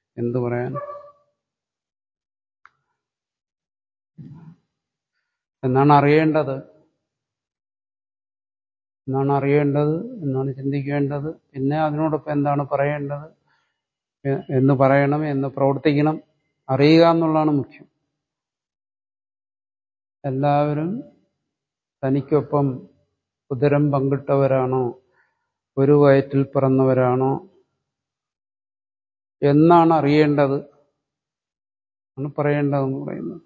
എന്തു പറയാൻ എന്നാണ് അറിയേണ്ടത് എന്നാണ് അറിയേണ്ടത് എന്നാണ് ചിന്തിക്കേണ്ടത് പിന്നെ അതിനോടൊപ്പം എന്താണ് പറയേണ്ടത് എ- എന്ന് പറയണം എന്ന് പ്രവർത്തിക്കണം അറിയുക എന്നുള്ളതാണ് മുഖ്യം എല്ലാവരും തനിക്കൊപ്പം ഉദരം പങ്കിട്ടവരാണോ ഒരു വയറ്റിൽ പിറന്നവരാണോ എന്നാണ് അറിയേണ്ടത് ആണ് പറയേണ്ടതെന്ന് പറയുന്നത്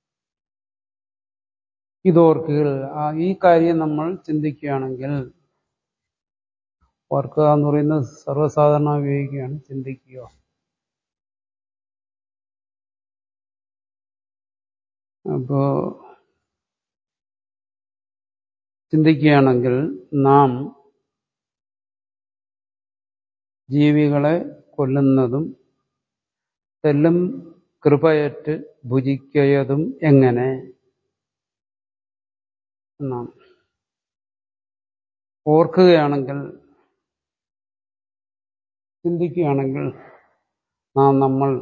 ഇതോർക്കുക ആ ഈ കാര്യം നമ്മൾ ചിന്തിക്കുകയാണെങ്കിൽ ഓർക്കുക എന്ന് പറയുന്നത് സർവ്വസാധാരണ ഉപയോഗിക്കുകയാണ് ചിന്തിക്കുക അപ്പോ ചിന്തിക്കുകയാണെങ്കിൽ നാം ജീവികളെ കൊല്ലുന്നതും തെല്ലും കൃപയറ്റ് ഭുജിക്കയതും എങ്ങനെ എന്നാണ് ഓർക്കുകയാണെങ്കിൽ ചിന്തിക്കുകയാണെങ്കിൽ നാം നമ്മൾ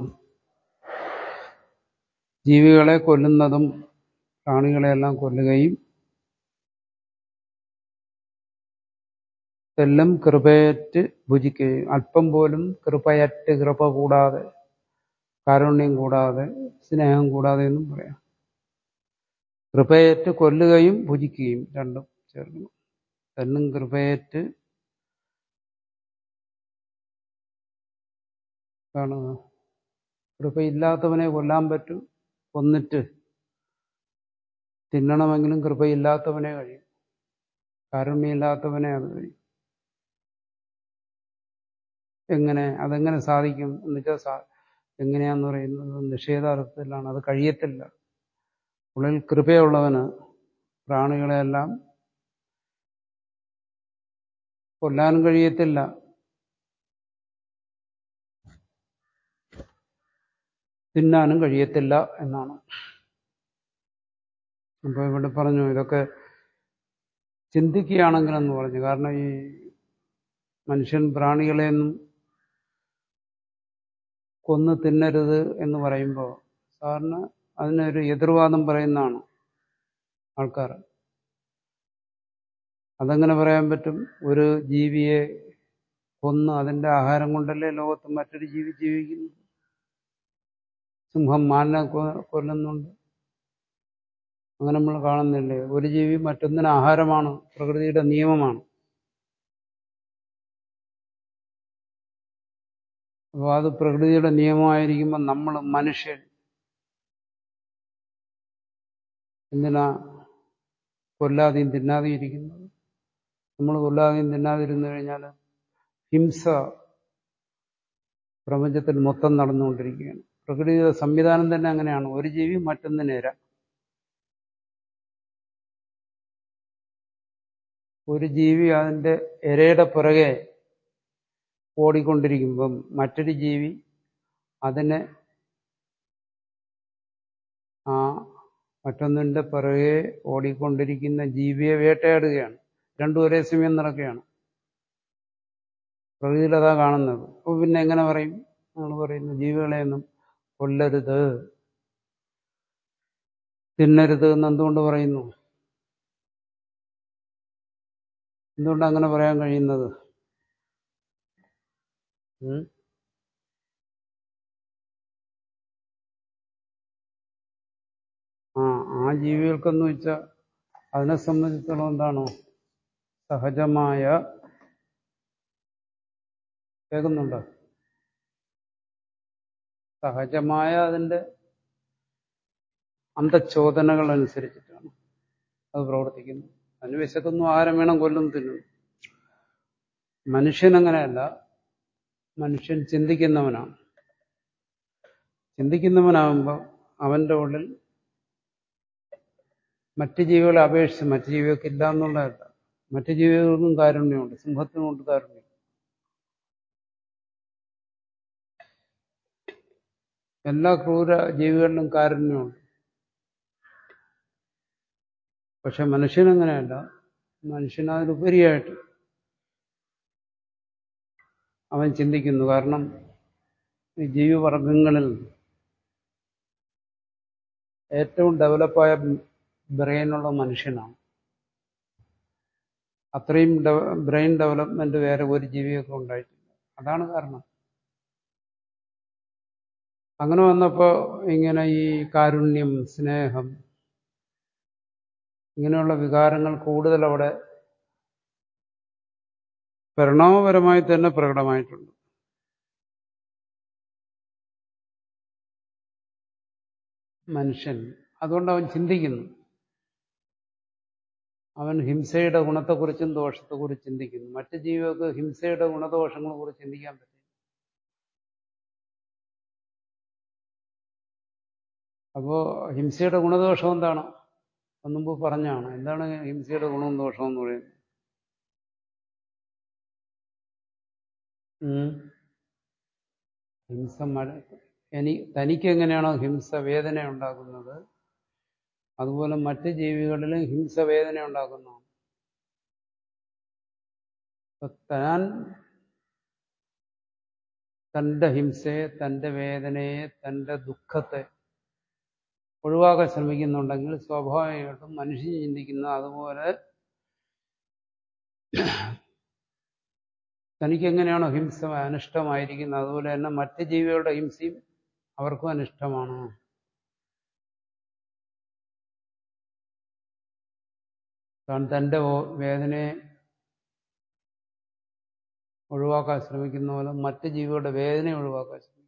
ജീവികളെ കൊല്ലുന്നതും പ്രാണികളെയെല്ലാം കൊല്ലുകയും തെല്ലും കൃപയറ്റ് ഭുജിക്കുകയും അല്പം പോലും കൃപയറ്റ് കൃപ കൂടാതെ കാരുണ്യം കൂടാതെ സ്നേഹം കൂടാതെ എന്നും പറയാം കൃപയേറ്റ് കൊല്ലുകയും ഭുജിക്കുകയും രണ്ടും ചേർക്കണം തെല്ലും കൃപയേറ്റ് കാണുക കൃപയില്ലാത്തവനെ കൊല്ലാൻ പറ്റും കൊന്നിട്ട് തിന്നണമെങ്കിലും കൃപയില്ലാത്തവനെ കഴിയും കാരുണ്യമില്ലാത്തവനെ അത് കഴിയും എങ്ങനെ അതെങ്ങനെ സാധിക്കും എന്നുവെച്ചാൽ സാ എങ്ങനെയാന്ന് പറയുന്നത് നിഷേധാർത്ഥത്തിലാണ് അത് കഴിയത്തില്ല ഉള്ളിൽ കൃപയുള്ളവന് പ്രാണികളെല്ലാം കൊല്ലാനും കഴിയത്തില്ല തിന്നാനും കഴിയത്തില്ല എന്നാണ് അപ്പോൾ ഇവിടെ പറഞ്ഞു ഇതൊക്കെ ചിന്തിക്കുകയാണെങ്കിലെന്ന് പറഞ്ഞു കാരണം ഈ മനുഷ്യൻ പ്രാണികളെയൊന്നും കൊന്ന് തിന്നരുത് എന്ന് പറയുമ്പോൾ സാറിന് അതിനൊരു എതിർവാദം പറയുന്നതാണ് ആൾക്കാർ അതെങ്ങനെ പറയാൻ പറ്റും ഒരു ജീവിയെ കൊന്ന് അതിന്റെ ആഹാരം കൊണ്ടല്ലേ ലോകത്ത് മറ്റൊരു ജീവി ജീവിക്കുന്നു സിംഹം മാനിനെ കൊ- കൊല്ലുന്നുണ്ട് അങ്ങനെ നമ്മൾ കാണുന്നില്ലേ ഒരു ജീവി മറ്റൊന്നിന് ആഹാരമാണ് പ്രകൃതിയുടെ നിയമമാണ് അപ്പോൾ അത് പ്രകൃതിയുടെ നിയമമായിരിക്കുമ്പോൾ നമ്മൾ മനുഷ്യൻ എന്തിനാ കൊല്ലാതെയും തിന്നാതെയും ഇരിക്കുന്നത് നമ്മൾ കൊല്ലാതെയും തിന്നാതിരുന്നു കഴിഞ്ഞാൽ ഹിംസ പ്രപഞ്ചത്തിൽ മൊത്തം നടന്നുകൊണ്ടിരിക്കുകയാണ് പ്രകൃതിയുടെ സംവിധാനം തന്നെ അങ്ങനെയാണ് ഒരു ജീവി മറ്റൊന്നിനേര ഒരു ജീവി അതിന്റെ ഇരയുടെ പുറകെ ഓടിക്കൊണ്ടിരിക്കുമ്പം മറ്റൊരു ജീവി അതിനെ ആ മറ്റൊന്നിന്റെ പിറകെ ഓടിക്കൊണ്ടിരിക്കുന്ന ജീവിയെ വേട്ടയാടുകയാണ് രണ്ടും ഒരേ സമയം നടക്കുകയാണ് പ്രകൃതിയിൽ അതാ കാണുന്നത് അപ്പോൾ പിന്നെ എങ്ങനെ പറയും നമ്മൾ പറയുന്നു ജീവികളെയൊന്നും കൊല്ലരുത് തിന്നരുത് എന്ന് എന്തുകൊണ്ട് പറയുന്നു എന്തുകൊണ്ട് അങ്ങനെ പറയാൻ കഴിയുന്നത് ഉം? ആ ആ ജീവികൾക്കെന്ന് വെച്ചാൽ അതിനെ സംബന്ധിച്ചിടത്തോളം എന്താണ് സഹജമായ കേൾക്കുന്നുണ്ടോ സഹജമായ അതിന്റെ അന്തച്ചോദനകൾ അനുസരിച്ചിട്ടാണ് അത് പ്രവർത്തിക്കുന്നത് അതിന് വിശക്കുന്നു ആഹാരം വേണം കൊല്ലും തിന്നും മനുഷ്യൻ അങ്ങനെയല്ല മനുഷ്യൻ ചിന്തിക്കുന്നവനാണ് ചിന്തിക്കുന്നവനാകുമ്പോൾ അവന്റെ ഉള്ളിൽ മറ്റ് ജീവികളെ അപേക്ഷിച്ച് മറ്റ് ജീവികൾക്ക് ഇല്ല എന്നുള്ളതല്ല മറ്റ് ജീവികൾക്കും കാരുണ്യമുണ്ട് സിംഹത്തിനുമുണ്ട് കാരുണ്യം എല്ലാ ക്രൂര ജീവികളിലും കാരുണ്യമുണ്ട് പക്ഷെ മനുഷ്യനങ്ങനെയല്ല മനുഷ്യൻ അതിലുപരിയായിട്ട് അവൻ ചിന്തിക്കുന്നു കാരണം ഈ ജീവിവർഗങ്ങളിൽ ഏറ്റവും ഡെവലപ്പായ ബ്രെയിനുള്ള മനുഷ്യനാണ് അത്രയും ബ്രെയിൻ ഡെവലപ്മെന്റ് വേറെ ഒരു ജീവിയൊക്കെ ഉണ്ടായിട്ടില്ല അതാണ് കാരണം അങ്ങനെ വന്നപ്പോൾ ഇങ്ങനെ ഈ കാരുണ്യം സ്നേഹം ഇങ്ങനെയുള്ള വികാരങ്ങൾ കൂടുതൽ അവിടെ പരിണാമപരമായി തന്നെ പ്രകടമായിട്ടുണ്ട് മനുഷ്യൻ അതുകൊണ്ട് അവൻ ചിന്തിക്കുന്നു അവൻ ഹിംസയുടെ ഗുണത്തെക്കുറിച്ചും ദോഷത്തെക്കുറിച്ചും ചിന്തിക്കുന്നു മറ്റ് ജീവികൾക്ക് ഹിംസയുടെ ഗുണദോഷങ്ങളെ കുറിച്ച് ചിന്തിക്കാൻ പറ്റില്ല അപ്പോ ഹിംസയുടെ ഗുണദോഷം എന്താണ് മുമ്പ് പറഞ്ഞാണ് എന്താണ് ഹിംസയുടെ ഗുണവും ദോഷവും എന്ന് പറയുന്നത് ഹിംസ മഴ എനി തനിക്ക് എങ്ങനെയാണോ ഹിംസ വേദന ഉണ്ടാക്കുന്നത് അതുപോലെ മറ്റ് ജീവികളിലും ഹിംസ വേദന ഉണ്ടാക്കുന്നതാണ് താൻ തന്റെ ഹിംസയെ തന്റെ വേദനയെ തന്റെ ദുഃഖത്തെ ഒഴിവാക്കാൻ ശ്രമിക്കുന്നുണ്ടെങ്കിൽ സ്വാഭാവികമായിട്ടും മനുഷ്യൻ ചിന്തിക്കുന്ന അതുപോലെ തനിക്ക് എങ്ങനെയാണോ ഹിംസ അനിഷ്ടമായിരിക്കുന്നത് അതുപോലെ തന്നെ മറ്റ് ജീവികളുടെ ഹിംസയും അവർക്കും അനിഷ്ടമാണ് താൻ തന്റെ വേദനയെ ഒഴിവാക്കാൻ ശ്രമിക്കുന്ന പോലെ മറ്റ് ജീവികളുടെ വേദനയെ ഒഴിവാക്കാൻ ശ്രമിക്കും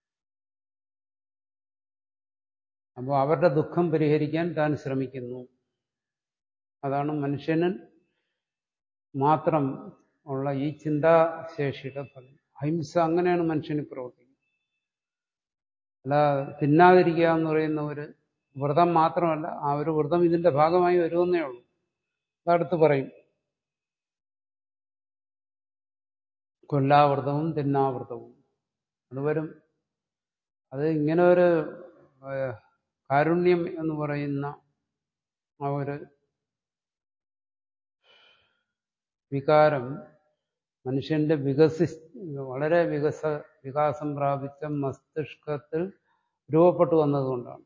അപ്പോൾ അവരുടെ ദുഃഖം പരിഹരിക്കാൻ താൻ ശ്രമിക്കുന്നു അതാണ് മനുഷ്യന് മാത്രം ഉള്ള ഈ ചിന്താശേഷിയുടെ ഫലം അഹിംസ അങ്ങനെയാണ് മനുഷ്യന് പ്രവർത്തിക്കുന്നത് അല്ല തിന്നാതിരിക്കുക എന്ന് പറയുന്ന ഒരു വ്രതം മാത്രമല്ല ആ ഒരു വ്രതം ഇതിന്റെ ഭാഗമായി വരുമെന്നേ ഉള്ളൂ അതടുത്ത് പറയും കൊല്ലാവ്രതവും തിന്നാവ്രതവും അത് വരും അത് ഇങ്ങനെ ഒരു കാരുണ്യം എന്ന് പറയുന്ന ആ ഒരു വികാരം മനുഷ്യന്റെ വികസി വളരെ വികസ വികാസം പ്രാപിച്ച മസ്തിഷ്കത്തിൽ രൂപപ്പെട്ടു വന്നതുകൊണ്ടാണ്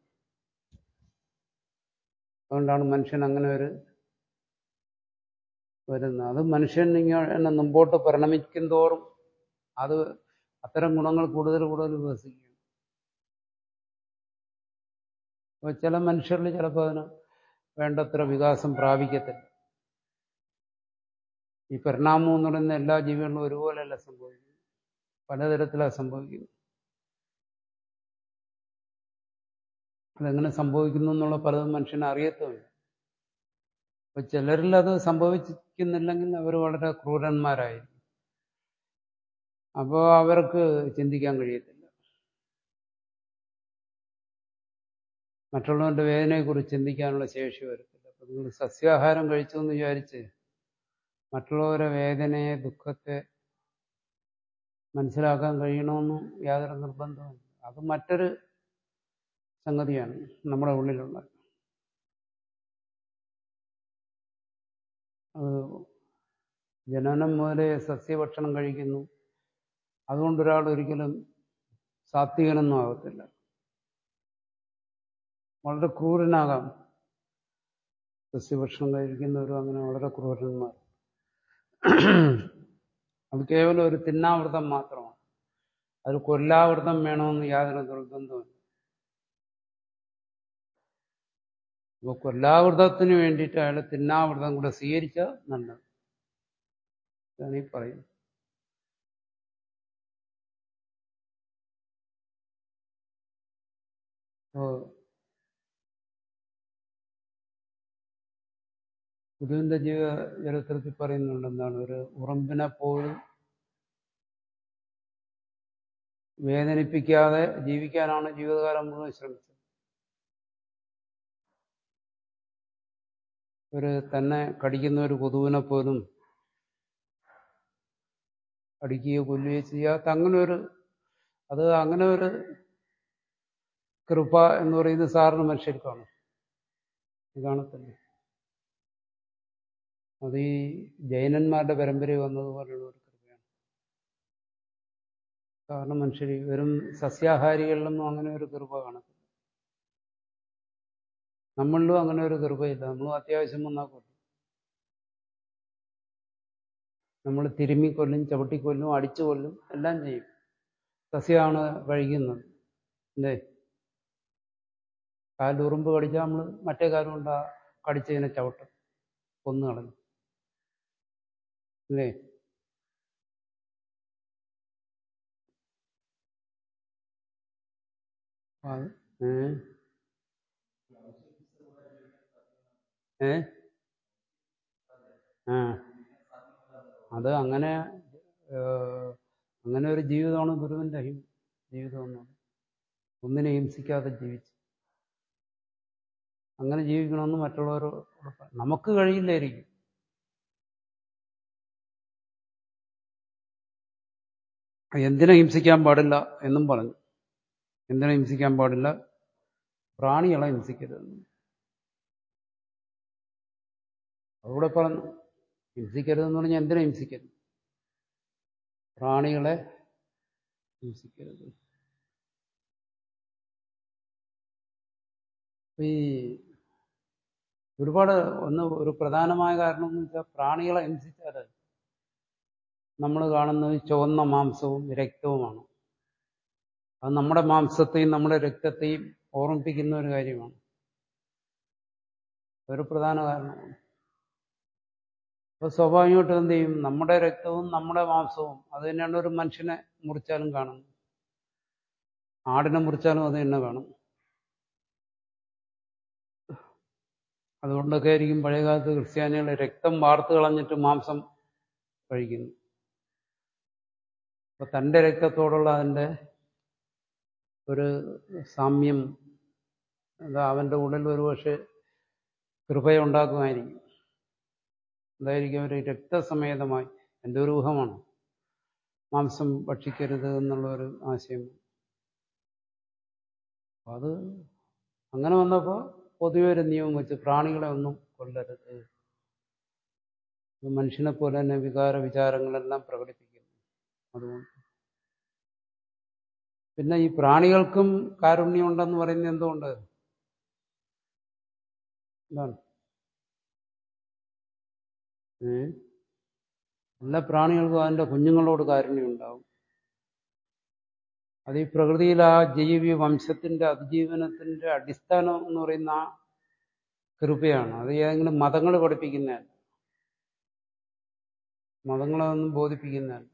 അതുകൊണ്ടാണ് മനുഷ്യൻ അങ്ങനെ ഒരു വരുന്നത് അത് മനുഷ്യൻ ഇങ്ങനെ മുമ്പോട്ട് പരിണമിക്കും തോറും അത് അത്തരം ഗുണങ്ങൾ കൂടുതൽ കൂടുതൽ വികസിക്കും അപ്പോൾ ചില മനുഷ്യരിൽ ചിലപ്പോൾ അതിന് വേണ്ടത്ര വികാസം പ്രാപിക്കത്തില്ല ഈ പരിണാമം എന്ന് പറയുന്ന എല്ലാ ജീവികളിലും ഒരുപോലെയല്ല സംഭവിക്കുന്നത് പലതരത്തിലാണ് സംഭവിക്കുന്നത് അതെങ്ങനെ സംഭവിക്കുന്നു എന്നുള്ള പലതും മനുഷ്യനെ അറിയത്തുമില്ല അപ്പൊ ചിലരിൽ അത് സംഭവിക്കുന്നില്ലെങ്കിൽ അവർ വളരെ ക്രൂരന്മാരായിരിക്കും അപ്പോൾ അവർക്ക് ചിന്തിക്കാൻ കഴിയത്തില്ല മറ്റുള്ളവന്റെ വേദനയെക്കുറിച്ച് ചിന്തിക്കാനുള്ള ശേഷി വരത്തില്ല അപ്പൊ നിങ്ങൾ സസ്യാഹാരം കഴിച്ചു എന്ന് വിചാരിച്ച് മറ്റുള്ളവരെ വേദനയെ ദുഃഖത്തെ മനസ്സിലാക്കാൻ കഴിയണമെന്ന് യാതൊരു നിർബന്ധമില്ല അത് മറ്റൊരു സംഗതിയാണ് നമ്മുടെ ഉള്ളിലുള്ള അത് ജനനം മുതലേ സസ്യഭക്ഷണം കഴിക്കുന്നു അതുകൊണ്ട് ഒരാൾ ഒരിക്കലും സാത്വികനൊന്നും ആകത്തില്ല വളരെ ക്രൂരനാകാം സസ്യഭക്ഷണം കഴിക്കുന്നവരും അങ്ങനെ വളരെ ക്രൂരന്മാർ അത് കേവലം ഒരു തിന്നാവൃതം മാത്രമാണ് അത് കൊല്ലാവൃതം വേണമെന്ന് യാതൊരു നിർബന്ധമില്ല അപ്പോൾ കൊല്ലാവൃതത്തിന് വേണ്ടിയിട്ട് അയാൾ തിന്നാവൃതം കൂടെ സ്വീകരിച്ചാൽ നല്ലത് ഇതാണ് ഈ പറയുന്നത് അപ്പോൾ ഗുരുവിന്റെ ജീവ ചരിത്രത്തിൽ പറയുന്നുണ്ട് എന്താണ് ഒരു ഉറമ്പിനെ പോലും വേദനിപ്പിക്കാതെ ജീവിക്കാനാണ് ജീവിതകാലം മുഴുവൻ ശ്രമിച്ചത് ഒരു തന്നെ കടിക്കുന്ന ഒരു കൊതുവിനെ പോലും കടിക്കുകയോ കൊല്ലുകയോ ചെയ്യാത്ത അങ്ങനെ ഒരു അത് അങ്ങനെ ഒരു കൃപ എന്ന് പറയുന്നത് സാറിന് മനുഷ്യർക്കാണ് കാണത്തില്ല അത് ഈ ജൈനന്മാരുടെ പരമ്പര വന്നതുപോലെയുള്ള ഒരു കൃപയാണ് കാരണം മനുഷ്യർ വെറും സസ്യാഹാരികളിലൊന്നും അങ്ങനെ ഒരു കൃപ കാണത്തില്ല നമ്മളിലും അങ്ങനെ ഒരു കൃപയില്ല നമ്മളും അത്യാവശ്യം വന്നാൽ കൊല്ലും നമ്മൾ തിരുമ്മിക്കൊല്ലും ചവിട്ടിക്കൊല്ലും അടിച്ചു കൊല്ലും എല്ലാം ചെയ്യും സസ്യമാണ് കഴിക്കുന്നത് അല്ലേ കാലുറുമ്പ് കടിച്ചാൽ നമ്മൾ മറ്റേ കാലം കൊണ്ട് ആ കടിച്ചതിനെ ചവിട്ടും കൊന്നു കളഞ്ഞു അല്ലേ അത് ഏ ഏ ആ അത് അങ്ങനെ ഏഹ്, അങ്ങനെ ഒരു ജീവിതമാണ് ഗുരുവിൻ്റെ ഹിം ജീവിതം എന്നത് ഒന്നിനെ ഹിംസിക്കാതെ ജീവിച്ചു അങ്ങനെ ജീവിക്കണമെന്ന് മറ്റുള്ളവരോട് പറ- നമുക്ക് കഴിയില്ലായിരിക്കും എന്തിനെ ഹിംസിക്കാൻ പാടില്ല എന്നും പറഞ്ഞു എന്തിനെ ഹിംസിക്കാൻ പാടില്ല പ്രാണികളെ ഹിംസിക്കരുതെന്ന് അതുകൂടെ പറഞ്ഞു ഹിംസിക്കരുതെന്ന് പറഞ്ഞാൽ എന്തിനെ ഹിംസിക്കരുത് പ്രാണികളെ ഹിംസിക്കരുത് ഈ ഒരുപാട് ഒന്ന് ഒരു പ്രധാനമായ കാരണം എന്ന് വെച്ചാൽ പ്രാണികളെ ഹിംസിച്ചാൽ നമ്മൾ കാണുന്നത് ചുവന്ന മാംസവും രക്തവുമാണ് അത് നമ്മുടെ മാംസത്തെയും നമ്മുടെ രക്തത്തെയും ഓർമ്മിപ്പിക്കുന്ന ഒരു കാര്യമാണ് അതൊരു പ്രധാന കാരണമാണ് അപ്പൊ സ്വാഭാവികമായിട്ടും എന്ത് ചെയ്യും നമ്മുടെ രക്തവും നമ്മുടെ മാംസവും അത് തന്നെയാണ് ഒരു മനുഷ്യനെ മുറിച്ചാലും കാണുന്നത് ആടിനെ മുറിച്ചാലും അത് തന്നെ കാണും അതുകൊണ്ടൊക്കെ ആയിരിക്കും പഴയകാലത്ത് ക്രിസ്ത്യാനികൾ രക്തം വാർത്ത് കളഞ്ഞിട്ട് മാംസം കഴിക്കുന്നു അപ്പൊ തൻ്റെ രക്തത്തോടുള്ള അതിൻ്റെ ഒരു സാമ്യം എന്താ അവൻ്റെ ഉള്ളിൽ ഒരു പക്ഷേ കൃപയുണ്ടാക്കുമായിരിക്കും അതായിരിക്കും അവർ രക്തസമേതമായി എൻ്റെ ഒരു ഊഹമാണ് മാംസം ഭക്ഷിക്കരുത് എന്നുള്ള ഒരു ആശയം അപ്പൊ അത് അങ്ങനെ വന്നപ്പോൾ പൊതുവെ ഒരു നിയമം വെച്ച് പ്രാണികളെ ഒന്നും കൊല്ലരുത് ഇത് മനുഷ്യനെ പോലെ തന്നെ വികാര വിചാരങ്ങളെല്ലാം പ്രകടിപ്പിക്കുന്നു അതുകൊണ്ട് പിന്നെ ഈ പ്രാണികൾക്കും കാരുണ്യമുണ്ടെന്ന് പറയുന്നത് എന്തുകൊണ്ട് എന്താണ് ഏ എല്ലാ പ്രാണികൾക്കും അതിൻ്റെ കുഞ്ഞുങ്ങളോട് കാരുണ്യം ഉണ്ടാവും അത് ഈ പ്രകൃതിയിൽ ആ ജൈവി വംശത്തിന്റെ അതിജീവനത്തിന്റെ അടിസ്ഥാനം എന്ന് പറയുന്ന ആ കൃപയാണ് അത് ഏതെങ്കിലും മതങ്ങൾ പഠിപ്പിക്കുന്നതല്ല മതങ്ങളതൊന്നും ബോധിപ്പിക്കുന്നതല്ല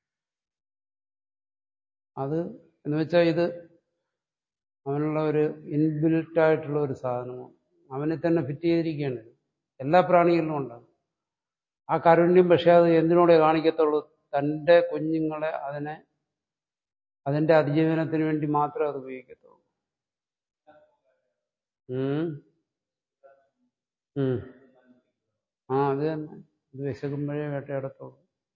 അത് എന്ന് വെച്ചാൽ ഇത് അവനുള്ള ഒരു ഇൻബിൽറ്റ് ആയിട്ടുള്ള ഒരു സാധനമാണ് അവനെ തന്നെ ഫിറ്റ് ചെയ്തിരിക്കുകയാണ് ഇത്. എല്ലാ പ്രാണികളിലും ഉണ്ടാകും ആ കാരുണ്യം പക്ഷേ അത് എന്തിനോടെ കാണിക്കത്തുള്ളൂ തൻ്റെ കുഞ്ഞുങ്ങളെ അതിനെ അതിന്റെ അതിജീവനത്തിന് വേണ്ടി മാത്രമേ അത് ഉപയോഗിക്കത്തുള്ളൂ ഉം. ഉം. ആ അത് തന്നെ ഇത് വിശക്കുമ്പോഴേ വേട്ടയാടത്തുള്ളൂ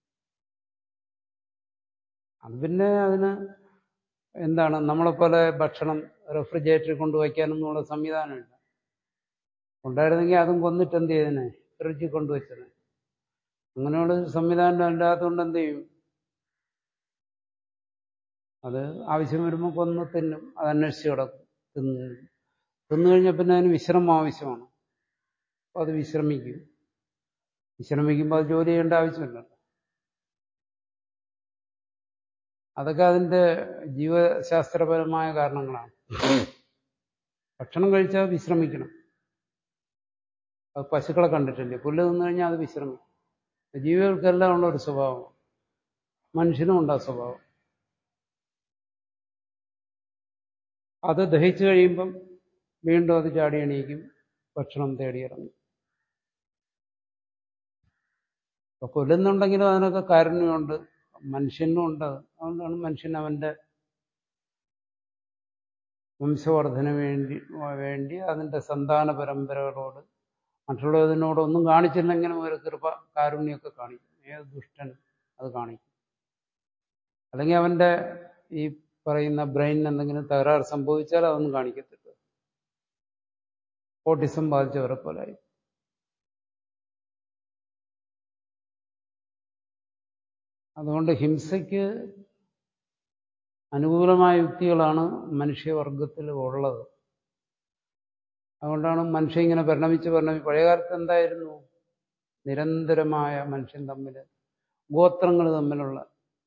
അത് പിന്നെ അതിന് എന്താണ് നമ്മളെപ്പോലെ ഭക്ഷണം റെഫ്രിജറേറ്ററിൽ കൊണ്ടുവയ്ക്കാനൊന്നുള്ള സംവിധാനമില്ല ഉണ്ടായിരുന്നെങ്കിൽ അതും കൊന്നിട്ട് എന്ത് ചെയ്തേനെ ഫ്രിഡ്ജിൽ കൊണ്ടുവച്ചത് അങ്ങനെയുള്ള ഒരു സംവിധാനം ഇല്ലാത്തതുകൊണ്ട് എന്ത് ചെയ്യും അത് ആവശ്യം വരുമ്പോൾ കൊന്ന് തിന്നും അത് അന്വേഷിച്ച് കിടക്കും തിന്നു തിന്നു കഴിഞ്ഞാൽ പിന്നെ അതിന് വിശ്രമം ആവശ്യമാണ് അപ്പോൾ അത് വിശ്രമിക്കും വിശ്രമിക്കുമ്പോൾ അത് ജോലി ചെയ്യേണ്ട ആവശ്യമില്ല അതൊക്കെ അതിൻ്റെ ജീവശാസ്ത്രപരമായ കാരണങ്ങളാണ് ഭക്ഷണം കഴിച്ചാൽ വിശ്രമിക്കണം അത് പശുക്കളെ കണ്ടിട്ടില്ലേ പുല്ല് തിന്നു കഴിഞ്ഞാൽ അത് വിശ്രമിക്കും ജീവികൾക്കെല്ലാം ഉള്ള ഒരു സ്വഭാവം മനുഷ്യനും ഉണ്ട് ആ സ്വഭാവം അത് ദഹിച്ചു കഴിയുമ്പം വീണ്ടും അത് ചാടി എണീക്കും ഭക്ഷണം തേടിയിറങ്ങും അപ്പൊ കൊല്ലുന്നുണ്ടെങ്കിലും അതിനൊക്കെ കാരുണ്യമുണ്ട് മനുഷ്യനും ഉണ്ട് അതുകൊണ്ടാണ് മനുഷ്യൻ അവന്റെ വംശവർദ്ധന വേണ്ടി വേണ്ടി അതിന്റെ സന്താന പരമ്പരകളോട് മറ്റുള്ളതിനോടൊന്നും കാണിച്ചില്ലെങ്കിലും ഒരു കൃപ കാരുണ്യമൊക്കെ കാണിക്കും ഏത് ദുഷ്ടൻ അത് കാണിക്കും അല്ലെങ്കിൽ അവന്റെ ഈ പറയുന്ന ബ്രെയിനിന് എന്തെങ്കിലും തകരാറ് സംഭവിച്ചാൽ അതൊന്നും കാണിക്കത്തില്ല ഓട്ടിസം ബാധിച്ചവരെ പോലായി അതുകൊണ്ട് ഹിംസയ്ക്ക് അനുകൂലമായ യുക്തികളാണ് മനുഷ്യവർഗത്തിൽ ഉള്ളത് അതുകൊണ്ടാണ് മനുഷ്യൻ ഇങ്ങനെ പരിണമിച്ച് പരിണമിച്ച് പഴയകാലത്ത് എന്തായിരുന്നു നിരന്തരമായ മനുഷ്യൻ തമ്മിൽ ഗോത്രങ്ങൾ തമ്മിലുള്ള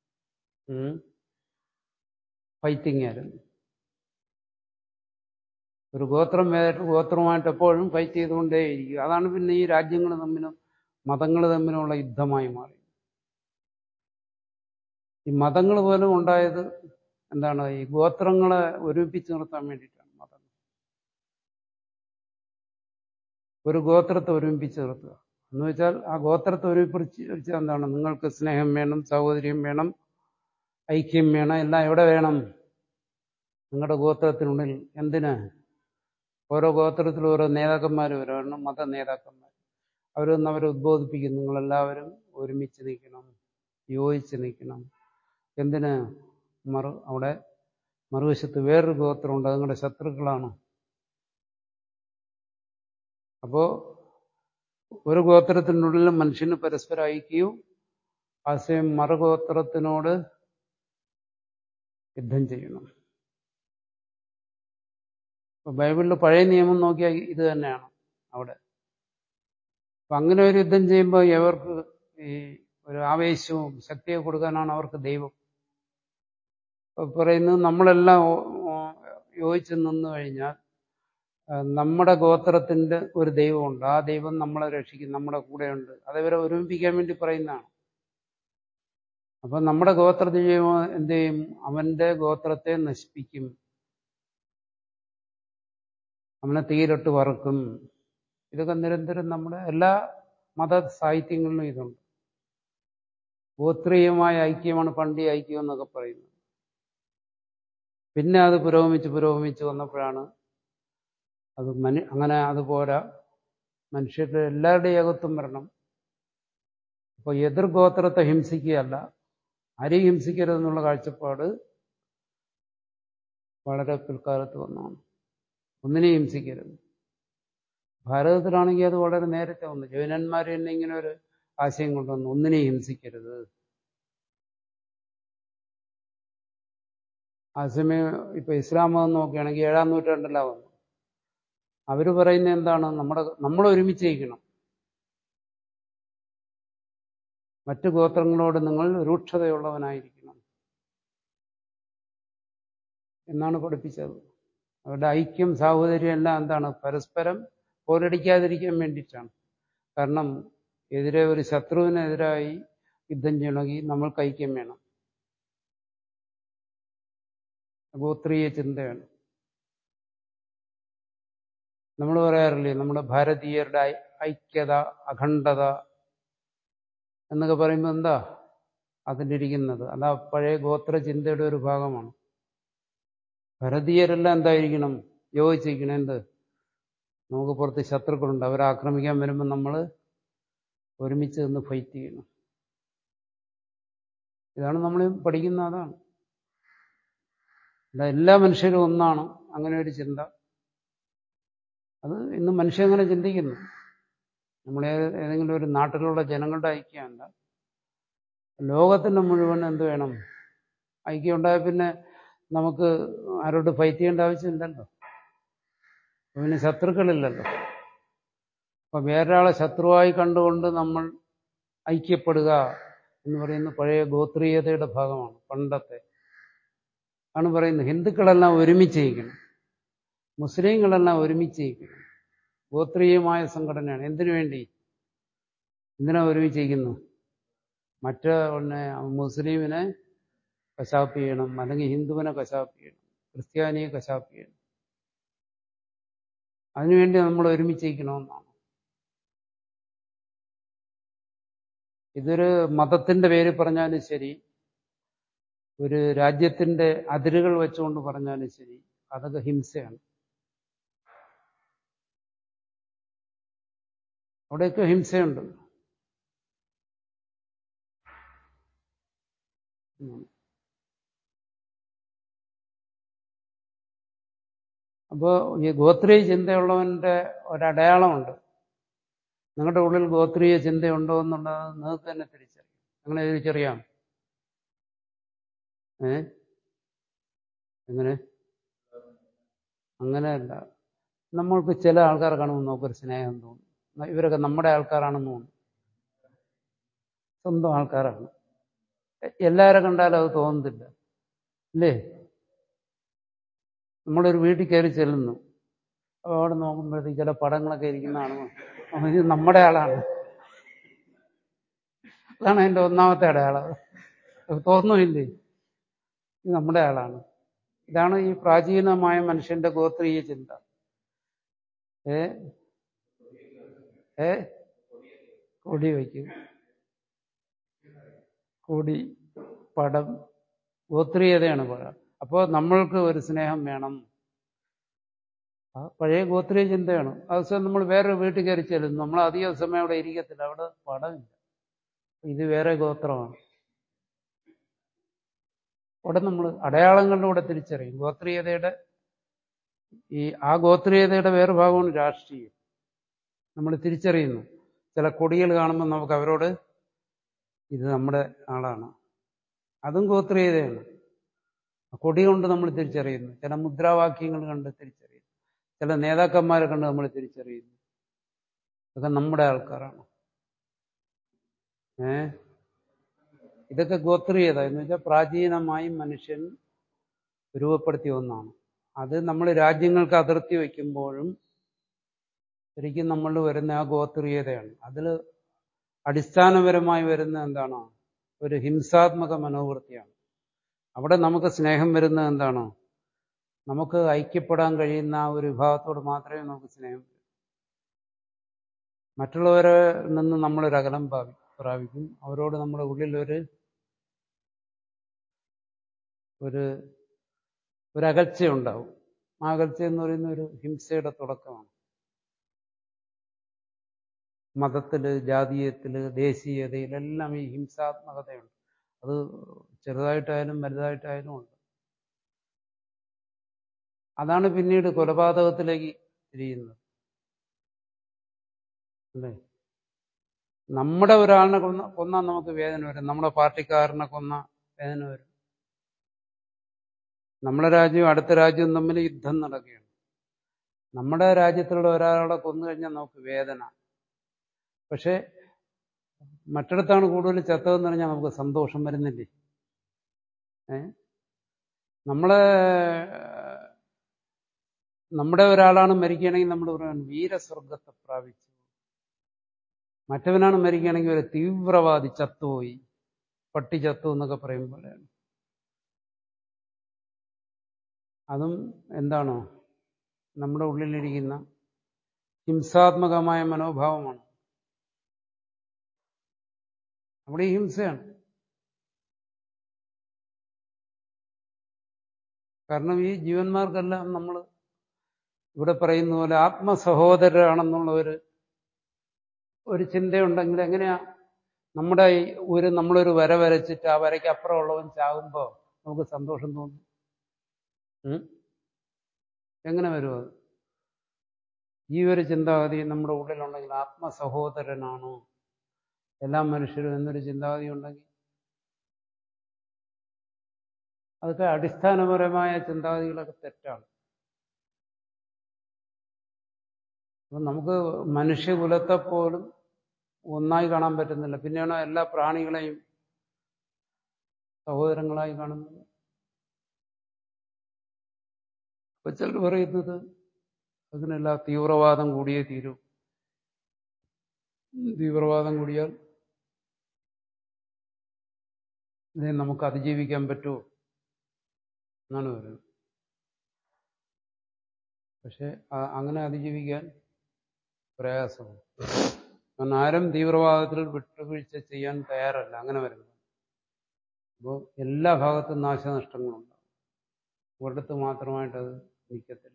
ഫൈറ്റിംഗ് ആയിരുന്നു ഒരു ഗോത്രം വേറെ ഗോത്രമായിട്ട് എപ്പോഴും ഫൈറ്റ് ചെയ്തുകൊണ്ടേയിരിക്കും അതാണ് പിന്നെ ഈ രാജ്യങ്ങൾ തമ്മിലും മതങ്ങൾ തമ്മിലുള്ള യുദ്ധമായി മാറി ഈ മതങ്ങൾ പോലും ഉണ്ടായത് എന്താണ് ഈ ഗോത്രങ്ങളെ ഒരുമിപ്പിച്ച് നിർത്താൻ വേണ്ടിയിട്ടാണ് മതം ഒരു ഗോത്രത്തെ ഒരുമിപ്പിച്ച് നിർത്തുക എന്ന് വെച്ചാൽ ആ ഗോത്രത്തെ ഒരുമിപ്പിച്ച് എന്താണ് നിങ്ങൾക്ക് സ്നേഹം വേണം സഹോദര്യം വേണം ഐക്യം വേണം എല്ലാം എവിടെ വേണം നിങ്ങളുടെ ഗോത്രത്തിനുള്ളിൽ എന്തിന് ഓരോ ഗോത്രത്തിൽ ഓരോ നേതാക്കന്മാർ വരണം മത നേതാക്കന്മാർ അവരൊന്ന് അവരെ ഉദ്ബോധിപ്പിക്കും നിങ്ങളെല്ലാവരും ഒരുമിച്ച് നിൽക്കണം യോജിച്ച് നിൽക്കണം എന്തിന് മറു അവിടെ മറുവശത്ത് വേറൊരു ഗോത്രമുണ്ട് അത് നിങ്ങളുടെ ശത്രുക്കളാണ് അപ്പോ ഒരു ഗോത്രത്തിനുള്ളിൽ മനുഷ്യന് പരസ്പരം ഐക്യവും ആശയം മറുഗോത്രത്തിനോട് യുദ്ധം ചെയ്യണം ഇപ്പൊ ബൈബിളിൽ പഴയ നിയമം നോക്കിയാൽ ഇത് തന്നെയാണ് അവിടെ അപ്പൊ അങ്ങനെ ഒരു യുദ്ധം ചെയ്യുമ്പോൾ ഇവർക്ക് ഈ ഒരു ആവേശവും ശക്തിയെ കൊടുക്കാനാണ് അവർക്ക് ദൈവം പറയുന്നത് നമ്മളെല്ലാം യോജിച്ച് നിന്നു കഴിഞ്ഞാൽ നമ്മുടെ ഗോത്രത്തിന്റെ ഒരു ദൈവമുണ്ട് ആ ദൈവം നമ്മളെ രക്ഷിക്കും നമ്മുടെ കൂടെയുണ്ട് അതവരെ ഒരുമിപ്പിക്കാൻ വേണ്ടി പറയുന്നതാണ് അപ്പൊ നമ്മുടെ ഗോത്ര ദൈവം എന്ത് ചെയ്യും അവന്റെ ഗോത്രത്തെ നശിപ്പിക്കും അവനെ തീരിട്ട് വറക്കും ഇതൊക്കെ നിരന്തരം നമ്മുടെ എല്ലാ മത സാഹിത്യങ്ങളിലും ഇതുണ്ട് ഗോത്രീയമായ ഐക്യമാണ് പണ്ടി ഐക്യം എന്നൊക്കെ പറയുന്നത് പിന്നെ അത് പുരോഗമിച്ച് പുരോഗമിച്ച് വന്നപ്പോഴാണ് അത് മനു അങ്ങനെ അത് പോരാ മനുഷ്യരുടെ എല്ലാവരുടെയും ഏകത്വം വരണം അപ്പോൾ എതിർ ഗോത്രത്തെ ഹിംസിക്കുകയല്ല ആരെയും ഹിംസിക്കരുതെന്നുള്ള കാഴ്ചപ്പാട് വളരെ പിൽക്കാലത്ത് വന്നതാണ് ഒന്നിനെയും ഹിംസിക്കരുത് ഭാരതത്തിലാണെങ്കിൽ അത് വളരെ നേരത്തെ വന്നു ജൈനന്മാർ തന്നെ ഇങ്ങനെ ഒരു ആശയം കൊണ്ടുവന്നു ഒന്നിനെയും ഹിംസിക്കരുത് ആശയമേ ഇപ്പൊ ഇസ്ലാം മതം നോക്കുകയാണെങ്കിൽ ഏഴാം നൂറ്റാണ്ടിലാണ് വന്നു അവര് പറയുന്നത് എന്താണ് നമ്മുടെ നമ്മൾ ഒരുമിച്ചിരിക്കണം മറ്റു ഗോത്രങ്ങളോട് നിങ്ങൾ രൂക്ഷതയുള്ളവനായിരിക്കണം എന്നാണ് പഠിപ്പിച്ചത് അവരുടെ ഐക്യം സാഹോദര്യം എല്ലാം എന്താണ് പരസ്പരം പോരടിക്കാതിരിക്കാൻ വേണ്ടിയിട്ടാണ് കാരണം എതിരെ ഒരു ശത്രുവിനെതിരായി യുദ്ധം ചെയ്യണമെങ്കിൽ നമ്മൾക്ക് ഐക്യം വേണം ഗോത്രീയ ചിന്തയാണ് നമ്മൾ പറയാറില്ലേ നമ്മുടെ ഭാരതീയരുടെ ഐക്യത അഖണ്ഡത എന്നൊക്കെ പറയുമ്പോൾ എന്താ അതിലിരിക്കുന്നത് അതാ പഴയ ഗോത്ര ചിന്തയുടെ ഒരു ഭാഗമാണ് ഭാരതീയരെല്ലാം എന്തായിരിക്കണം യോജിച്ചിരിക്കണം എന്ത് നമുക്ക് പുറത്ത് ശത്രുക്കളുണ്ട് അവരെ ആക്രമിക്കാൻ വരുമ്പോൾ നമ്മൾ ഒരുമിച്ച് നിന്ന് ഫൈറ്റ് ചെയ്യണം ഇതാണ് നമ്മൾ പഠിക്കുന്ന അതാണ് എല്ലാ മനുഷ്യരും ഒന്നാണ് അങ്ങനെ ഒരു ചിന്ത അത് ഇന്ന് മനുഷ്യൻ അങ്ങനെ ചിന്തിക്കുന്നു നമ്മൾ ഏതെങ്കിലും ഒരു നാട്ടിലുള്ള ജനങ്ങളുടെ ഐക്യമല്ല ലോകത്തിന്റെ മുഴുവൻ എന്ത് വേണം ഐക്യം ഉണ്ടായ പിന്നെ നമുക്ക് ആരോട് ഫൈറ്റ് ചെയ്യേണ്ട ആവശ്യമില്ലല്ലോ പിന്നെ ശത്രുക്കളില്ലല്ലോ അപ്പൊ വേറൊരാളെ ശത്രുവായി കണ്ടുകൊണ്ട് നമ്മൾ ഐക്യപ്പെടുക എന്ന് പറയുന്ന പഴയ ഗോത്രീയതയുടെ ഭാഗമാണ് പണ്ടത്തെ ആണ് പറയുന്നത് ഹിന്ദുക്കളെല്ലാം ഒരുമിച്ചിരിക്കണം മുസ്ലിങ്ങളെല്ലാം ഒരുമിച്ചിരിക്കണം ഗോത്രീയമായ സംഘടനയാണ് എന്തിനു വേണ്ടി എന്തിനാ ഒരുമിച്ചിരിക്കുന്നു മറ്റേ ഒന്ന് മുസ്ലിമിനെ കശാപ്പ് ചെയ്യണം അല്ലെങ്കിൽ ഹിന്ദുവിനെ കശാപ്പ് ചെയ്യണം ക്രിസ്ത്യാനിയെ കശാപ്പ് ചെയ്യണം അതിനുവേണ്ടി നമ്മൾ ഒരുമിച്ചിരിക്കണമെന്നാണ് ഇതൊരു മതത്തിന്റെ പേര് പറഞ്ഞാലും ശരി ഒരു രാജ്യത്തിന്റെ അതിരുകൾ വെച്ചുകൊണ്ട് പറഞ്ഞാലും ശരി അതൊക്കെ ഹിംസയാണ് അവിടെയൊക്കെ ഹിംസയുണ്ട് അപ്പോൾ ഈ ഗോത്രീയ ചിന്തയുള്ളവന്റെ ഒരടയാളമുണ്ട് നിങ്ങളുടെ ഉള്ളിൽ ഗോത്രീയ ചിന്തയുണ്ടോ എന്നുള്ളത് നിങ്ങൾക്ക് തന്നെ തിരിച്ചറിയാം അങ്ങനെ തിരിച്ചറിയാം ഏ എങ്ങനെ അങ്ങനെയല്ല നമ്മൾക്ക് ചില ആൾക്കാരെ കാണുമ്പോൾ നമുക്കൊരു സ്നേഹം തോന്നും ഇവരൊക്കെ നമ്മുടെ ആൾക്കാരാണെന്ന് തോന്നും സ്വന്തം ആൾക്കാരാണ് എല്ലാവരെ കണ്ടാലും അത് തോന്നുന്നില്ല അല്ലേ നമ്മളൊരു വീട്ടിൽ കയറി ചെല്ലുന്നു അപ്പോൾ അവിടെ നോക്കുമ്പോഴത്തേക്ക് ചില പടങ്ങളൊക്കെ ഇരിക്കുന്നതാണ് അപ്പോൾ ഇത് നമ്മുടെ ആളാണ് അതാണ് അതിൻ്റെ ഒന്നാമത്തെ അടയാളം അത് തോന്നുന്നില്ലേ ഇത് നമ്മുടെ ആളാണ് ഇതാണ് ഈ പ്രാചീനമായ മനുഷ്യന്റെ ഗോത്രീയ ചിന്ത ഏ ഏ കൊടി വയ്ക്കും കൊടി പടം ഗോത്രീയതയാണ് പടം അപ്പോൾ നമ്മൾക്ക് ഒരു സ്നേഹം വേണം ആ പഴയ ഗോത്രീയ ചിന്തയാണ് അവസാനം നമ്മൾ വേറെ വീട്ടിൽ കയറി ചെല്ലുന്നു നമ്മൾ അധികം സമയം അവിടെ ഇരിക്കത്തില്ല അവിടെ പടമില്ല ഇത് വേറെ ഗോത്രമാണ് അവിടെ നമ്മൾ അടയാളങ്ങളിലൂടെ തിരിച്ചറിയും ഗോത്രീയതയുടെ ഈ ആ ഗോത്രീയതയുടെ വേറെ ഭാഗമാണ് രാഷ്ട്രീയം നമ്മൾ തിരിച്ചറിയുന്നു ചില കൊടികൾ കാണുമ്പോൾ നമുക്ക് അവരോട് ഇത് നമ്മുടെ ആളാണ് അതും ഗോത്രീയതയാണ് കൊടി കൊണ്ട് നമ്മൾ തിരിച്ചറിയുന്നു ചില മുദ്രാവാക്യങ്ങൾ കണ്ട് തിരിച്ചറിയുന്നു ചില നേതാക്കന്മാരെ കണ്ട് നമ്മൾ തിരിച്ചറിയുന്നു ഇതൊക്കെ നമ്മുടെ ആൾക്കാരാണ് ഏ ഇതൊക്കെ ഗോത്രീയത എന്ന് വെച്ചാൽ പ്രാചീനമായി മനുഷ്യൻ രൂപപ്പെടുത്തിയ ഒന്നാണ് അത് നമ്മൾ രാജ്യങ്ങൾക്ക് അതിർത്തി വയ്ക്കുമ്പോഴും ശരിക്കും നമ്മളിൽ വരുന്ന ആ ഗോത്രീയതയാണ് അതിൽ അടിസ്ഥാനപരമായി വരുന്ന എന്താണ് ഒരു ഹിംസാത്മക മനോവൃത്തിയാണ് അവിടെ നമുക്ക് സ്നേഹം വരുന്നത് എന്താണ് നമുക്ക് ഐക്യപ്പെടാൻ കഴിയുന്ന ആ ഒരു വിഭാഗത്തോട് മാത്രമേ നമുക്ക് സ്നേഹം വരൂ മറ്റുള്ളവരെ നിന്ന് നമ്മളൊരു അകലം ഭാവി പ്രാപിക്കും അവരോട് നമ്മുടെ ഉള്ളിലൊരു ഒരു ഒരു അകൽച്ചയുണ്ടാവും ആ അകൽച്ച എന്ന് പറയുന്ന ഒരു ഹിംസയുടെ തുടക്കമാണ് മതത്തില് ജാതീയത്തില് ദേശീയതയിലെല്ലാം ഈ ഹിംസാത്മകതയുണ്ട് അത് ചെറുതായിട്ടായാലും വലുതായിട്ടായാലും ഉണ്ട് അതാണ് പിന്നീട് കൊലപാതകത്തിലേക്ക് തിരിയുന്നത് അല്ലേ നമ്മുടെ ഒരാളിനെ കൊന്ന കൊന്നാൽ നമുക്ക് വേദന വരും നമ്മുടെ പാർട്ടിക്കാരനെ കൊന്ന വേദന വരും നമ്മുടെ രാജ്യവും അടുത്ത രാജ്യവും തമ്മിൽ യുദ്ധം നടക്കുകയാണ് നമ്മുടെ രാജ്യത്തിലുള്ള ഒരാളെ കൊന്നു കഴിഞ്ഞാൽ നമുക്ക് വേദന പക്ഷെ മറ്റിടത്താണ് കൂടുതൽ ചത്തതെന്ന് പറഞ്ഞാൽ നമുക്ക് സന്തോഷം വരുന്നില്ലേ ഏ നമ്മളെ നമ്മുടെ ഒരാളാണ് മരിക്കുകയാണെങ്കിൽ നമ്മൾ പറയാൻ വീരസ്വർഗത്തെ പ്രാപിച്ചു മറ്റവനാണ് മരിക്കുകയാണെങ്കിൽ ഒരു തീവ്രവാദി ചത്തുപോയി പട്ടി ചത്തു എന്നൊക്കെ പറയും പോലെയാണ് അതും എന്താണോ നമ്മുടെ ഉള്ളിലിരിക്കുന്ന ഹിംസാത്മകമായ മനോഭാവമാണ് അവിടെ ഈ ഹിംസയാണ് കാരണം ഈ ജീവന്മാർക്കെല്ലാം നമ്മൾ ഇവിടെ പറയുന്ന പോലെ ആത്മസഹോദരരാണെന്നുള്ള ഒരു ഒരു ചിന്തയുണ്ടെങ്കിൽ എങ്ങനെയാ നമ്മുടെ ഈ ഒരു നമ്മളൊരു വര വരച്ചിട്ട് ആ വരയ്ക്ക് അപ്പുറമുള്ളവൻ ചാകുമ്പോൾ നമുക്ക് സന്തോഷം തോന്നും ഉം? എങ്ങനെ വരും അത് ഈ ഒരു ചിന്താഗതി നമ്മുടെ ഉള്ളിലുണ്ടെങ്കിൽ ആത്മസഹോദരനാണോ എല്ലാ മനുഷ്യരും എന്നൊരു ചിന്താഗതി ഉണ്ടെങ്കിൽ അതൊക്കെ അടിസ്ഥാനപരമായ ചിന്താഗതികളൊക്കെ തെറ്റാണ് അപ്പം നമുക്ക് മനുഷ്യകുലത്തെ പോലും ഒന്നായി കാണാൻ പറ്റുന്നില്ല പിന്നെയാണോ എല്ലാ പ്രാണികളെയും സഹോദരങ്ങളായി കാണുന്നത് അപ്പൊ ചിലർ പറയുന്നത് അതിനെല്ലാം തീവ്രവാദം കൂടിയേ തീരൂ തീവ്രവാദം കൂടിയാൽ ഇതിനെ നമുക്ക് അതിജീവിക്കാൻ പറ്റുമോ എന്നാണ് പറയുന്നത് പക്ഷെ ആ- അങ്ങനെ അതിജീവിക്കാൻ പ്രയാസമാണ് കാരണം ആരും തീവ്രവാദത്തിൽ വിട്ടുവീഴ്ച ചെയ്യാൻ തയ്യാറല്ല അങ്ങനെ വരുന്നത് അപ്പോൾ എല്ലാ ഭാഗത്തും നാശനഷ്ടങ്ങളുണ്ടാവും ഒരിടത്ത് മാത്രമായിട്ട് അത് നിൽക്കത്തില്ല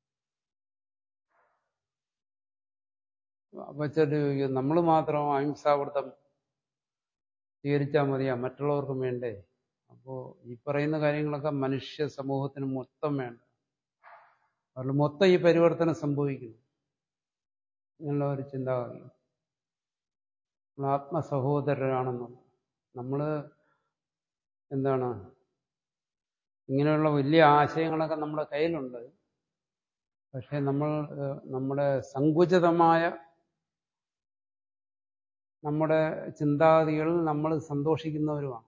അപ്പൊ ചില നമ്മൾ മാത്രം അഹിംസാവൃത്തം സ്വീകരിച്ചാൽ മതിയാ മറ്റുള്ളവർക്കും വേണ്ടേ അപ്പോൾ ഈ പറയുന്ന കാര്യങ്ങളൊക്കെ മനുഷ്യ സമൂഹത്തിന് മൊത്തം വേണ്ട അതുകൊണ്ട് മൊത്തം ഈ പരിവർത്തനം സംഭവിക്കുന്നു എന്നുള്ള ഒരു ചിന്താഗതി നമ്മൾ ആത്മസഹോദരരാണെന്നുള്ളത് നമ്മൾ എന്താണ് ഇങ്ങനെയുള്ള വലിയ ആശയങ്ങളൊക്കെ നമ്മുടെ കയ്യിലുണ്ട് പക്ഷെ നമ്മൾ ഏഹ്, നമ്മുടെ സങ്കുചിതമായ നമ്മുടെ ചിന്താഗതികളിൽ നമ്മൾ സന്തോഷിക്കുന്നവരുമാണ്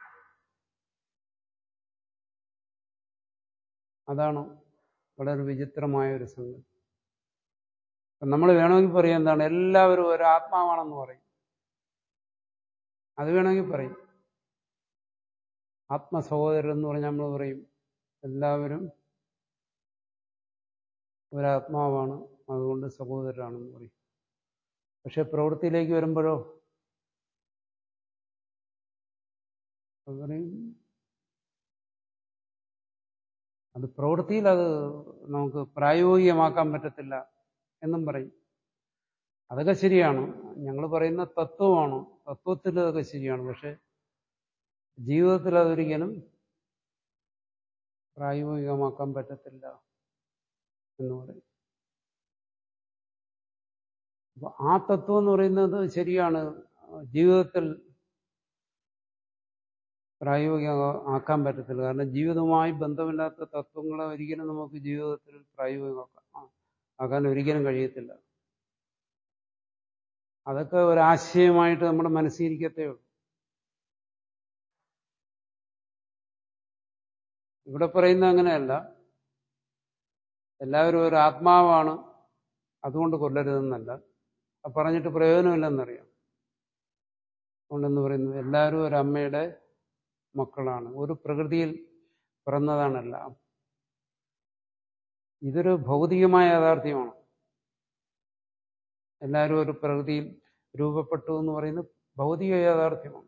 അതാണ് വളരെ വിചിത്രമായ ഒരു സംഗതി നമ്മൾ വേണമെങ്കിൽ പറയാം എന്താണ് എല്ലാവരും ഒരു ആത്മാവാണെന്ന് പറയും അത് വേണമെങ്കിൽ പറയും ആത്മസഹോദരൻ എന്ന് പറഞ്ഞാൽ നമ്മൾ പറയും എല്ലാവരും ഒരാത്മാവാണ് അതുകൊണ്ട് സഹോദരനാണെന്ന് പറയും പക്ഷെ പ്രവൃത്തിയിലേക്ക് വരുമ്പോഴോ അത് പറയും അത് പ്രവൃത്തിയിൽ അത് നമുക്ക് പ്രായോഗികമാക്കാൻ പറ്റത്തില്ല എന്നും പറയും അതൊക്കെ ശരിയാണ് ഞങ്ങൾ പറയുന്ന തത്വമാണ് തത്വത്തിൽ അതൊക്കെ ശരിയാണ് പക്ഷെ ജീവിതത്തിൽ അതൊരിക്കലും പ്രായോഗികമാക്കാൻ പറ്റത്തില്ല എന്ന് പറയും അപ്പൊ ആ തത്വം എന്ന് പറയുന്നത് ശരിയാണ് ജീവിതത്തിൽ പ്രായോഗികമാക്കാൻ പറ്റത്തില്ല കാരണം ജീവിതവുമായി ബന്ധമില്ലാത്ത തത്വങ്ങളെ ഒരിക്കലും നമുക്ക് ജീവിതത്തിൽ പ്രായോഗികമാക്കാൻ ആക്കാൻ ഒരിക്കലും കഴിയത്തില്ല അതൊക്കെ ഒരാശയമായിട്ട് നമ്മുടെ മനസ്സിരിക്കത്തേ ഉള്ളൂ ഇവിടെ പറയുന്നത് അങ്ങനെയല്ല എല്ലാവരും ഒരു ആത്മാവാണ് അതുകൊണ്ട് കൊല്ലരുതെന്നല്ല അത് പറഞ്ഞിട്ട് പ്രയോജനമില്ലെന്നറിയാം അതുകൊണ്ടെന്ന് പറയുന്നത് എല്ലാവരും ഒരു അമ്മയുടെ മക്കളാണ് ഒരു പ്രകൃതിയിൽ പിറന്നതാണെല്ലാം ഇതൊരു ഭൗതികമായ യാഥാർത്ഥ്യമാണ് എല്ലാവരും ഒരു പ്രകൃതിയിൽ രൂപപ്പെട്ടു എന്ന് പറയുന്നത് ഭൗതിക യാഥാർത്ഥ്യമാണ്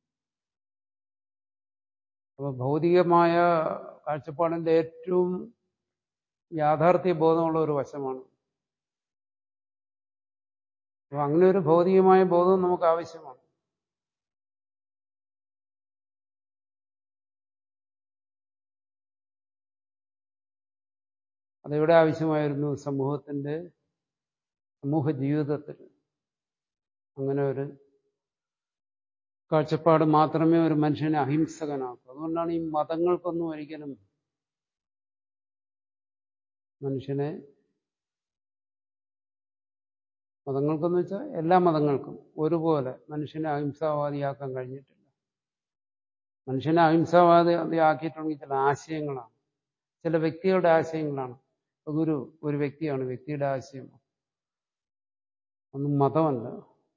അപ്പോൾ ഭൗതികമായ കാഴ്ചപ്പാടിന്റെ ഏറ്റവും യാഥാർത്ഥ്യ ബോധമുള്ള ഒരു വശമാണ് അപ്പോൾ അങ്ങനെ ഒരു ഭൗതികമായ ബോധം നമുക്ക് ആവശ്യമാണ് അതെവിടെ ആവശ്യമായിരുന്നു സമൂഹത്തിന്റെ സമൂഹ ജീവിതത്തിൽ അങ്ങനെ ഒരു കാഴ്ചപ്പാട് മാത്രമേ ഒരു മനുഷ്യനെ അഹിംസകനാക്കൂ അതുകൊണ്ടാണ് ഈ മതങ്ങൾക്കൊന്നും ഒരിക്കലും മനുഷ്യനെ മതങ്ങൾക്കെന്ന് വെച്ചാൽ എല്ലാ മതങ്ങൾക്കും ഒരുപോലെ മനുഷ്യനെ അഹിംസാവാദിയാക്കാൻ കഴിഞ്ഞിട്ടില്ല മനുഷ്യനെ അഹിംസാവാദിയാക്കിയിട്ടുണ്ടെങ്കിൽ ചില ആശയങ്ങളാണ് ചില വ്യക്തികളുടെ ആശയങ്ങളാണ് ഗുരു ഒരു വ്യക്തിയാണ് വ്യക്തിയുടെ ആശയം ഒന്നും മതമല്ല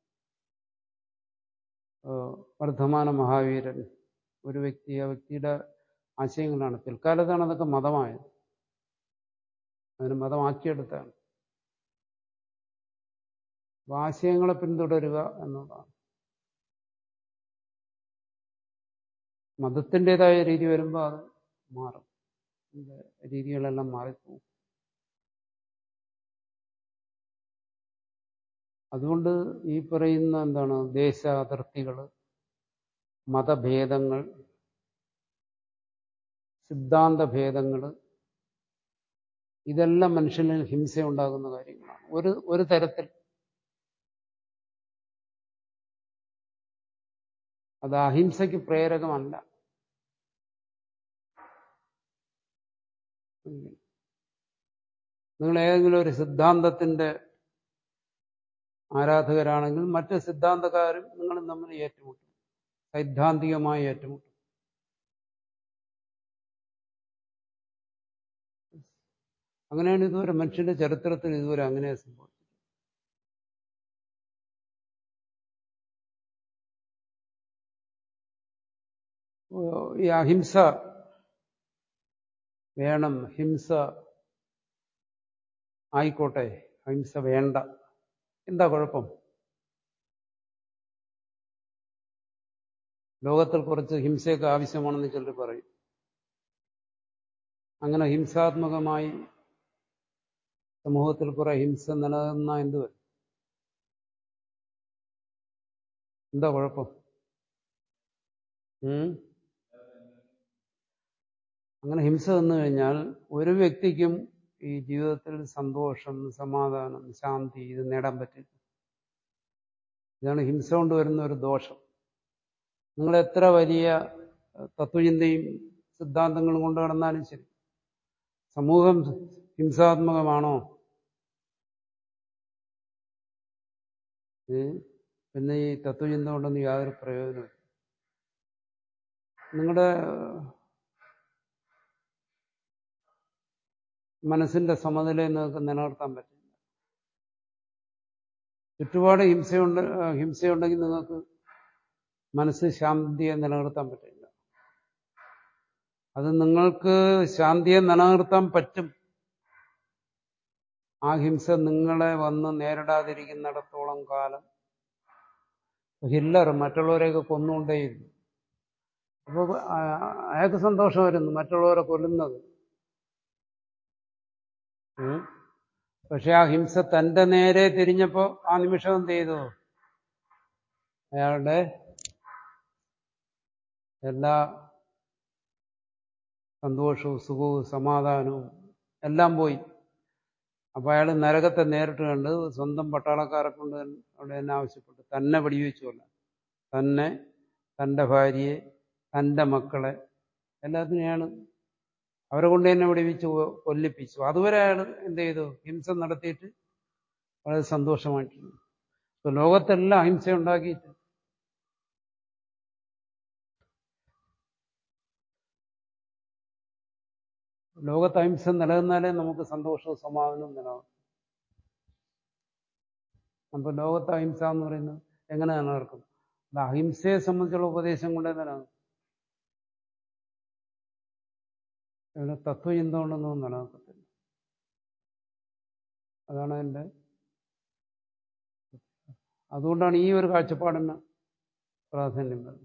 വർദ്ധമാന മഹാവീരൻ ഒരു വ്യക്തി ആ വ്യക്തിയുടെ ആശയങ്ങളാണ് പിൽക്കാലത്താണ് അതൊക്കെ മതമായത് അതിന് മതമാക്കിയെടുത്താണ് അപ്പൊ ആശയങ്ങളെ പിന്തുടരുക എന്നുള്ളതാണ് മതത്തിൻ്റെതായ രീതി വരുമ്പോൾ അത് മാറും അതിന്റെ രീതികളെല്ലാം മാറിപ്പോകും അതുകൊണ്ട് ഈ പറയുന്ന എന്താണ് ദേശ അതിർത്തികൾ മതഭേദങ്ങൾ സിദ്ധാന്ത ഭേദങ്ങൾ ഇതെല്ലാം മനുഷ്യനിൽ ഹിംസ ഉണ്ടാകുന്ന കാര്യങ്ങളാണ് ഒരു ഒരു തരത്തിൽ അത് അഹിംസയ്ക്ക് പ്രേരകമല്ല നിങ്ങൾ ഏതെങ്കിലും ഒരു സിദ്ധാന്തത്തിന്റെ ആരാധകരാണെങ്കിൽ മറ്റ് സിദ്ധാന്തക്കാരും നിങ്ങളും തമ്മിൽ ഏറ്റുമുട്ടും സൈദ്ധാന്തികമായി ഏറ്റുമുട്ടും അങ്ങനെയാണ് ഇതുവരെ മനുഷ്യന്റെ ചരിത്രത്തിൽ ഇതുവരെ അങ്ങനെ സംഭവിച്ചത് ഈ അഹിംസ വേണം ഹിംസ ആയിക്കോട്ടെ അഹിംസ വേണ്ട എന്താ കുഴപ്പം ലോകത്തിൽ കുറച്ച് ഹിംസയൊക്കെ ആവശ്യമാണെന്ന് ചിലർ പറയും അങ്ങനെ ഹിംസാത്മകമായി സമൂഹത്തിൽ കുറെ ഹിംസ നിലനിന്ന എന്ത് വരും എന്താ കുഴപ്പം അങ്ങനെ ഹിംസ വന്നു കഴിഞ്ഞാൽ ഒരു വ്യക്തിക്കും ഈ ജീവിതത്തിൽ സന്തോഷം സമാധാനം ശാന്തി ഇത് നേടാൻ പറ്റില്ല ഇതാണ് ഹിംസ കൊണ്ട് വരുന്ന ഒരു ദോഷം നിങ്ങൾ എത്ര വലിയ തത്വചിന്തയും സിദ്ധാന്തങ്ങളും കൊണ്ട് നടന്നാലും ശരി സമൂഹം ഹിംസാത്മകമാണോ ഏ? പിന്നെ ഈ തത്വചിന്ത കൊണ്ടൊന്നും യാതൊരു പ്രയോജനമില്ല നിങ്ങളുടെ മനസ്സിന്റെ സമനിലയെ നിങ്ങൾക്ക് നിലനിർത്താൻ പറ്റില്ല ചുറ്റുപാട് ഹിംസയുണ്ട് ആ, ഹിംസയുണ്ടെങ്കിൽ നിങ്ങൾക്ക് മനസ്സ് ശാന്തിയെ നിലനിർത്താൻ പറ്റില്ല അത് നിങ്ങൾക്ക് ശാന്തിയെ നിലനിർത്താൻ പറ്റും ആ ഹിംസ നിങ്ങളെ വന്ന് നേരിടാതിരിക്കുന്നിടത്തോളം കാലം ഹില്ലർ മറ്റുള്ളവരെയൊക്കെ കൊന്നുകൊണ്ടേയിരുന്നു അപ്പോൾ അയാൾക്ക് സന്തോഷമായിരുന്നു മറ്റുള്ളവരെ കൊല്ലുന്നത് ഉം. പക്ഷെ ആ ഹിംസ തന്റെ നേരെ തിരിഞ്ഞപ്പോ ആ നിമിഷം എന്ത് ചെയ്തു അയാളുടെ എല്ലാ സന്തോഷവും സുഖവും സമാധാനവും എല്ലാം പോയി അപ്പൊ അയാൾ നരകത്തെ നേരിട്ട് കണ്ട് സ്വന്തം പട്ടാളക്കാരെ കൊണ്ട് അവിടെ തന്നെ ആവശ്യപ്പെട്ടു തന്നെ വെടിവെച്ചുകൊല്ല തന്നെ തന്റെ ഭാര്യയെ തന്റെ മക്കളെ എല്ലാത്തിനെയാണ് അവരെ കൊണ്ട് തന്നെ വെടിവെച്ച് കൊ- കൊല്ലിപ്പിച്ചു അതുവരെ അയാൾ എന്ത് ചെയ്തു ഹിംസ നടത്തിയിട്ട് വളരെ സന്തോഷമായിട്ടുണ്ട് ഇപ്പൊ ലോകത്തെല്ലാം അഹിംസ ഉണ്ടാക്കിയിട്ട് ലോകത്ത് അഹിംസ നിലനിന്നാലേ നമുക്ക് സന്തോഷവും സമാധാനവും നിലനിർത്തും അപ്പൊ ലോകത്ത് അഹിംസ എന്ന് പറയുന്നത് എങ്ങനെ നിലനിർക്കും അത് അഹിംസയെ സംബന്ധിച്ചുള്ള ഉപദേശം കൊണ്ടേ നിലനിർത്തും ഇവിടെ തത്വചിന്ത കൊണ്ടൊന്നും നിലനിർത്തത്തില്ല അതാണ് എൻ്റെ അതുകൊണ്ടാണ് ഈ ഒരു കാഴ്ചപ്പാടിന് പ്രാധാന്യം വരുന്നത്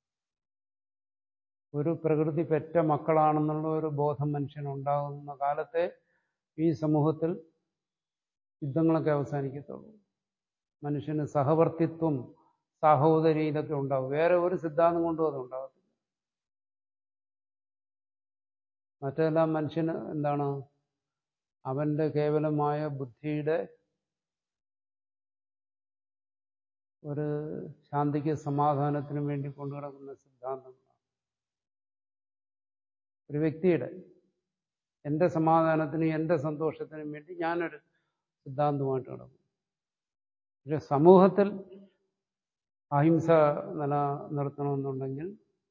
ഒരു പ്രകൃതി പെറ്റ മക്കളാണെന്നുള്ള ഒരു ബോധം മനുഷ്യനുണ്ടാകുന്ന കാലത്തെ ഈ സമൂഹത്തിൽ യുദ്ധങ്ങളൊക്കെ അവസാനിക്കത്തുള്ളൂ മനുഷ്യന് സഹവർത്തിത്വം സാഹോദരി ഇതൊക്കെ ഉണ്ടാവും വേറെ ഒരു സിദ്ധാന്തം കൊണ്ടും അത് ഉണ്ടാകത്തില്ല മറ്റെല്ലാം മനുഷ്യന് എന്താണ് അവന്റെ കേവലമായ ബുദ്ധിയുടെ ഒരു ശാന്തിക്ക് സമാധാനത്തിനും വേണ്ടി കൊണ്ടുനടക്കുന്ന സിദ്ധാന്തങ്ങളാണ് ഒരു വ്യക്തിയുടെ എൻ്റെ സമാധാനത്തിനും എൻ്റെ സന്തോഷത്തിനും വേണ്ടി ഞാനൊരു സിദ്ധാന്തമായിട്ട് നടക്കും പക്ഷെ സമൂഹത്തിൽ അഹിംസ നിലനിർത്തണമെന്നുണ്ടെങ്കിൽ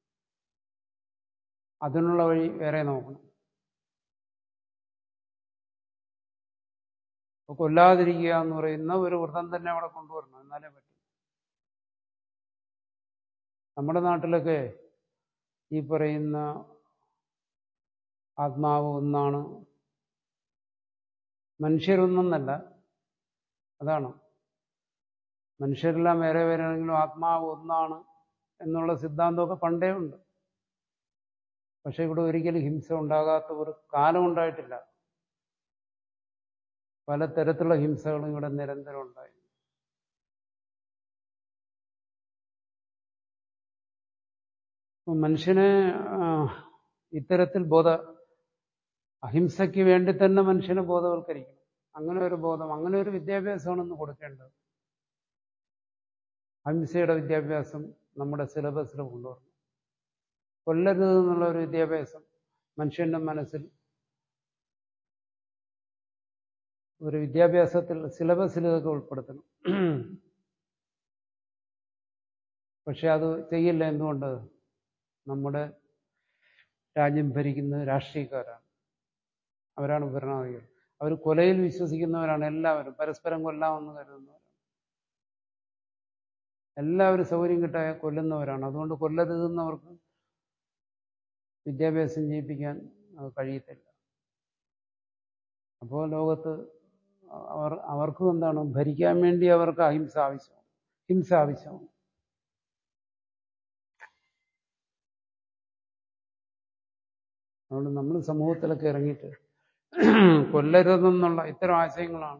അതിനുള്ള വഴി വേറെ നോക്കണം അപ്പൊ കൊല്ലാതിരിക്കുക എന്ന് പറയുന്ന ഒരു വ്രതം തന്നെ അവിടെ കൊണ്ടുവരണം എന്നാലേ പറ്റും നമ്മുടെ നാട്ടിലൊക്കെ ഈ പറയുന്ന ആത്മാവ് ഒന്നാണ് മനുഷ്യരൊന്നല്ല അതാണ് മനുഷ്യരെല്ലാം വേറെ വേറെ ആണെങ്കിലും ആത്മാവ് ഒന്നാണ് എന്നുള്ള സിദ്ധാന്തമൊക്കെ പണ്ടേ ഉണ്ട് പക്ഷെ ഇവിടെ ഒരിക്കലും ഹിംസ ഉണ്ടാകാത്ത ഒരു കാലം ഉണ്ടായിട്ടില്ല പലതരത്തിലുള്ള ഹിംസകളും ഇവിടെ നിരന്തരം ഉണ്ടായി അപ്പൊ മനുഷ്യനെ ആ, ഇത്തരത്തിൽ ബോധ അഹിംസയ്ക്ക് വേണ്ടി തന്നെ മനുഷ്യനെ ബോധവൽക്കരിക്കണം അങ്ങനെ ഒരു ബോധം അങ്ങനെ ഒരു വിദ്യാഭ്യാസമാണ് ഇന്ന് കൊടുക്കേണ്ടത് അഹിംസയുടെ വിദ്യാഭ്യാസം നമ്മുടെ സിലബസിൽ കൊണ്ടുവരണം കൊല്ലരുത് എന്നുള്ള ഒരു വിദ്യാഭ്യാസം മനുഷ്യന്റെ മനസ്സിൽ ഒരു വിദ്യാഭ്യാസത്തിൽ സിലബസിൽ ഇതൊക്കെ ഉൾപ്പെടുത്തണം പക്ഷെ അത് ചെയ്യില്ല എന്തുകൊണ്ട് നമ്മുടെ രാജ്യം ഭരിക്കുന്നത് രാഷ്ട്രീയക്കാരാണ് അവരാണ് ഭരണാധികാരികൾ അവർ കൊലയിൽ വിശ്വസിക്കുന്നവരാണ് എല്ലാവരും പരസ്പരം കൊല്ലാമെന്ന് കരുതുന്നവരാണ് എല്ലാവരും സൗകര്യം കിട്ടായ കൊല്ലുന്നവരാണ് അതുകൊണ്ട് കൊല്ലരുതെന്നവർക്ക് വിദ്യാഭ്യാസം ചെയ്യിപ്പിക്കാൻ അത് കഴിയത്തില്ല അപ്പോൾ ലോകത്ത് അവർ അവർക്കും എന്താണ് ഭരിക്കാൻ വേണ്ടി അവർക്ക് അഹിംസ ആവശ്യമാണ് ഹിംസ ആവശ്യമാണ് അതുകൊണ്ട് നമ്മൾ സമൂഹത്തിലൊക്കെ ഇറങ്ങിയിട്ട് കൊല്ലരുതെന്നുള്ള ഇത്തരം ആശയങ്ങളാണ്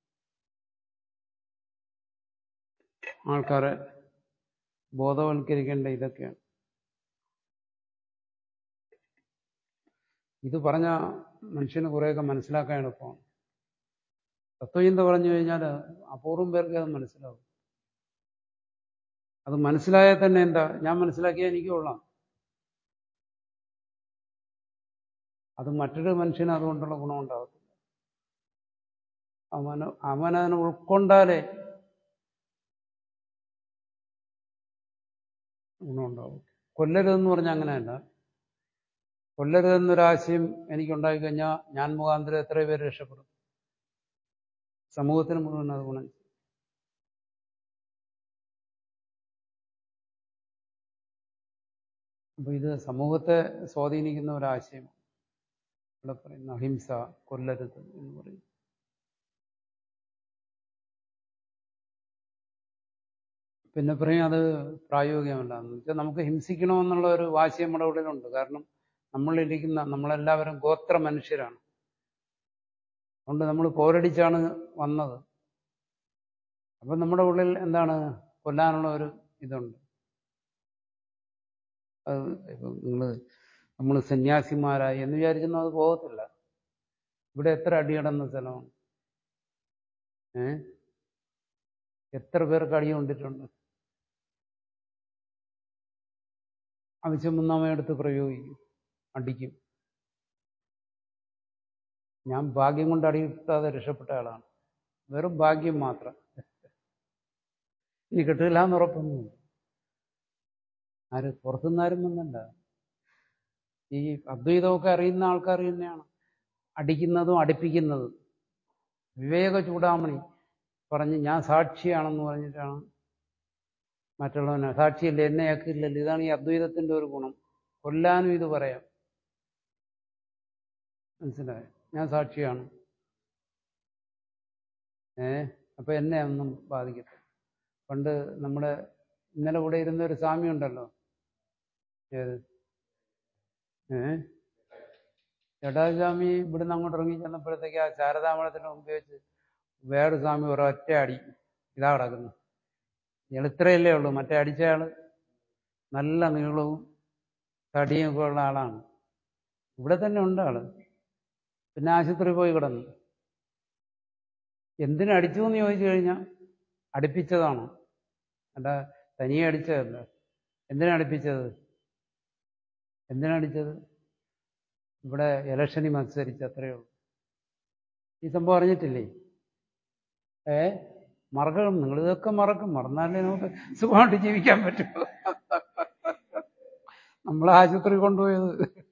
ആൾക്കാരെ ബോധവൽക്കരിക്കേണ്ട ഇതൊക്കെയാണ് ഇത് പറഞ്ഞ മനുഷ്യന് കുറേയൊക്കെ മനസ്സിലാക്കാൻ എളുപ്പമാണ് തത്വചിന്ത പറഞ്ഞു കഴിഞ്ഞാൽ അപൂർവം പേർക്ക് അത് മനസ്സിലാവും അത് മനസ്സിലായാൽ തന്നെ എന്താ ഞാൻ മനസ്സിലാക്കിയാൽ എനിക്ക് കൊള്ളാം അത് മറ്റൊരു മനുഷ്യന് അതുകൊണ്ടുള്ള ഗുണമുണ്ടാകത്തില്ല അവന് അവനതിനെ ഉൾക്കൊണ്ടാലേ ഗുണമുണ്ടാവും കൊല്ലരുതെന്ന് പറഞ്ഞാൽ അങ്ങനെയല്ല കൊല്ലരുതെന്നൊരാശയം എനിക്കുണ്ടായി കഴിഞ്ഞാൽ ഞാൻ മുഖാന്തരം എത്ര പേര് രക്ഷപ്പെടും സമൂഹത്തിന് മുഴുവൻ അത് ഗുണം ചെയ്യും. അപ്പൊ ഇത് സമൂഹത്തെ സ്വാധീനിക്കുന്ന ഒരാശയം ഇവിടെ പറയുന്ന അഹിംസ കൊല്ലരുത് എന്ന് പറയും പിന്നെ പറയും അത് പ്രായോഗികമല്ല എന്ന് വെച്ചാൽ നമുക്ക് ഹിംസിക്കണമെന്നുള്ള ഒരു വാശി നമ്മുടെ ഉള്ളിലുണ്ട് കാരണം നമ്മളിരിക്കുന്ന നമ്മളെല്ലാവരും ഗോത്ര മനുഷ്യരാണ് അതുകൊണ്ട് നമ്മൾ പോരടിച്ചാണ് വന്നത് അപ്പം നമ്മുടെ ഉള്ളിൽ എന്താണ് കൊല്ലാനുള്ള ഒരു ഇതുണ്ട് അത് ഇപ്പം നിങ്ങൾ നമ്മൾ സന്യാസിമാരായി എന്ന് വിചാരിച്ചൊന്നും അത് പോകത്തില്ല ഇവിടെ എത്ര അടി കിടന്ന സ്ഥലമാണ് ഏ എത്ര പേർക്ക് അടി കൊണ്ടിട്ടുണ്ട് ആവശ്യം വന്നാമ എടുത്ത് പ്രയോഗിക്കും അടിക്കും ഞാൻ ഭാഗ്യം കൊണ്ട് അടി കിട്ടാതെ രക്ഷപ്പെട്ട ആളാണ് വെറും ഭാഗ്യം മാത്രം ഇനി കിട്ടില്ല എന്ന് ഉറപ്പൊന്നുമില്ല ആര് പുറത്തുനിന്ന് ആരും വന്നല്ല ഈ അദ്വൈതമൊക്കെ അറിയുന്ന ആൾക്കാർ തന്നെയാണ് അടിക്കുന്നതും അടുപ്പിക്കുന്നതും വിവേക ചൂടാമണി പറഞ്ഞ് ഞാൻ സാക്ഷിയാണെന്ന് പറഞ്ഞിട്ടാണ് മറ്റുള്ളവനെ സാക്ഷിയല്ല എന്നെ ആക്കില്ലല്ലോ ഇതാണ് ഈ അദ്വൈതത്തിന്റെ ഒരു ഗുണം കൊല്ലാനും ഇത് പറയാം മനസ്സിലായോ ഞാൻ സാക്ഷിയാണ് ഏ അപ്പൊ എന്നെ ഒന്നും ബാധിക്കത്തില്ല പണ്ട് നമ്മുടെ ഇന്നലെ ഇവിടെ ഇരുന്ന ഒരു സ്വാമി ഉണ്ടല്ലോ ഏത് ഏ ജഡാസ്വാമി ഇവിടുന്ന് അങ്ങോട്ട് ഇറങ്ങി ചെന്നപ്പോഴത്തേക്ക് ആ ശാരദാമണത്തിന് മുമ്പ് വെച്ച് വേറെ സ്വാമി ഒരൊറ്റ അടി ഇതാ കിടക്കുന്നു ഇയാൾ ഇത്രയല്ലേ ഉള്ളൂ മറ്റേ അടിച്ചയാള് നല്ല നീളവും തടിയും ഒക്കെ ഉള്ള ആളാണ് ഇവിടെ തന്നെ ഉണ്ട് ആള് പിന്നെ ആശുപത്രി പോയി കിടന്നു എന്തിനു അടിച്ചു എന്ന് ചോദിച്ചു കഴിഞ്ഞാൽ അടുപ്പിച്ചതാണ് അല്ല തനിയെ അടിച്ചതല്ല എന്തിനാ അടുപ്പിച്ചത് എന്തിനാ അടിച്ചത് ഇവിടെ ഇലക്ഷനിൽ മത്സരിച്ച് അത്രയേ ഉള്ളൂ ഈ സംഭവം അറിഞ്ഞിട്ടില്ലേ ഏ മറക്കണം നിങ്ങൾ ഇതൊക്കെ മറക്കും മറന്നാലേ നമുക്ക് സുഖമായിട്ട് ജീവിക്കാൻ പറ്റൂ നമ്മൾ ആശുപത്രി കൊണ്ടുപോയത്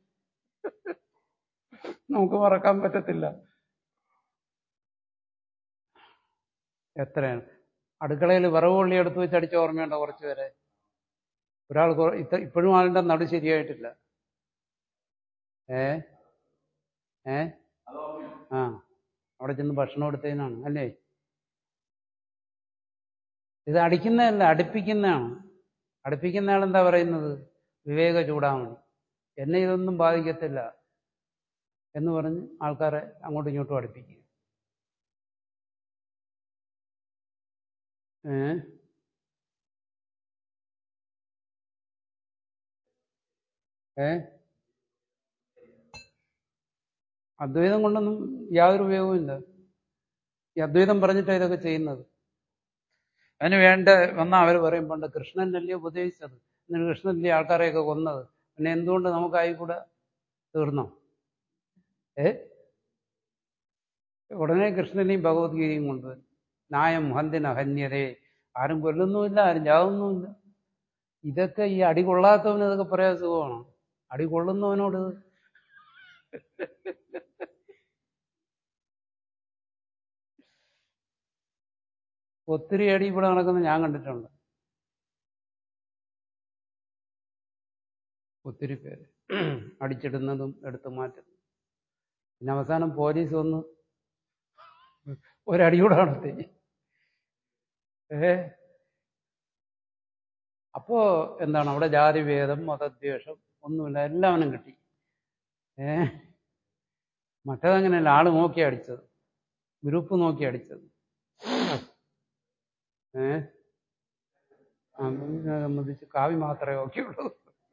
നമുക്ക് മറക്കാൻ പറ്റത്തില്ല എത്രയാണ് അടുക്കളയിൽ വിറവ് കൊള്ളി എടുത്ത് വെച്ച് അടിച്ച ഓർമ്മയുണ്ടോ കുറച്ച് പേരെ ഒരാൾ കൊ- ഇത്ത ഇപ്പോഴും ആളുടെ നടു ശരിയായിട്ടില്ല ഏ ഏ ആ അവിടെ ചെന്ന് ഭക്ഷണം എടുത്തതിനാണ് അല്ലേ ഇത് അടിക്കുന്നതല്ല അടുപ്പിക്കുന്നതാണ് അടുപ്പിക്കുന്ന ആൾ എന്താ പറയുന്നത് വിവേക ചൂടാമണി എന്നെ ഇതൊന്നും ബാധിക്കത്തില്ല എന്ന് പറഞ്ഞ് ആൾക്കാരെ അങ്ങോട്ടും ഇങ്ങോട്ടും അടുപ്പിക്കുക ഏ ഏ അദ്വൈതം കൊണ്ടൊന്നും യാതൊരു ഉപയോഗവുമില്ല ഈ അദ്വൈതം പറഞ്ഞിട്ടാണ് ഇതൊക്കെ ചെയ്യുന്നത് അതിന് വേണ്ട വന്ന അവർ പറയും പണ്ട് കൃഷ്ണനല്ലേ ഉപദേശിച്ചത് എന്നിട്ട് കൃഷ്ണനല്ലേ ആൾക്കാരെയൊക്കെ കൊന്നത് പിന്നെ എന്തുകൊണ്ട് നമുക്കായിക്കൂടെ തീർന്നോ ഏ ഉടനെ കൃഷ്ണനെയും ഭഗവത്ഗീതയും കൊണ്ടുവരും ന്യായം ഹന്തിന ഹന്യതേ ആരും കൊല്ലുന്നുമില്ല ആരും ചാവുന്നുമില്ല ഇതൊക്കെ ഈ അടി കൊള്ളാത്തവന് ഇതൊക്കെ പറയാൻ സുഖമാണ് അടി കൊള്ളുന്നവനോട് ഇത് ഒത്തിരി അടി ഇവിടെ നടക്കുന്നത് ഞാൻ കണ്ടിട്ടുണ്ട് ഒത്തിരി പേര് അടിച്ചിടുന്നതും എടുത്തു മാറ്റുന്നതും പിന്നെ അവസാനം പോലീസ് വന്ന് ഒരടി കൂടെ നടത്തി ഏ അപ്പോ എന്താണ് അവിടെ ജാതിഭേദം മതദ്വേഷം ഒന്നുമില്ല എല്ലാവനും കിട്ടി ഏ മറ്റേതങ്ങനെയല്ല ആള് നോക്കി അടിച്ചത് ഗ്രൂപ്പ് നോക്കി അടിച്ചത് ഏ അതിനെ സംബന്ധിച്ച് കാവി മാത്രമേ ഓക്കെയുള്ളൂ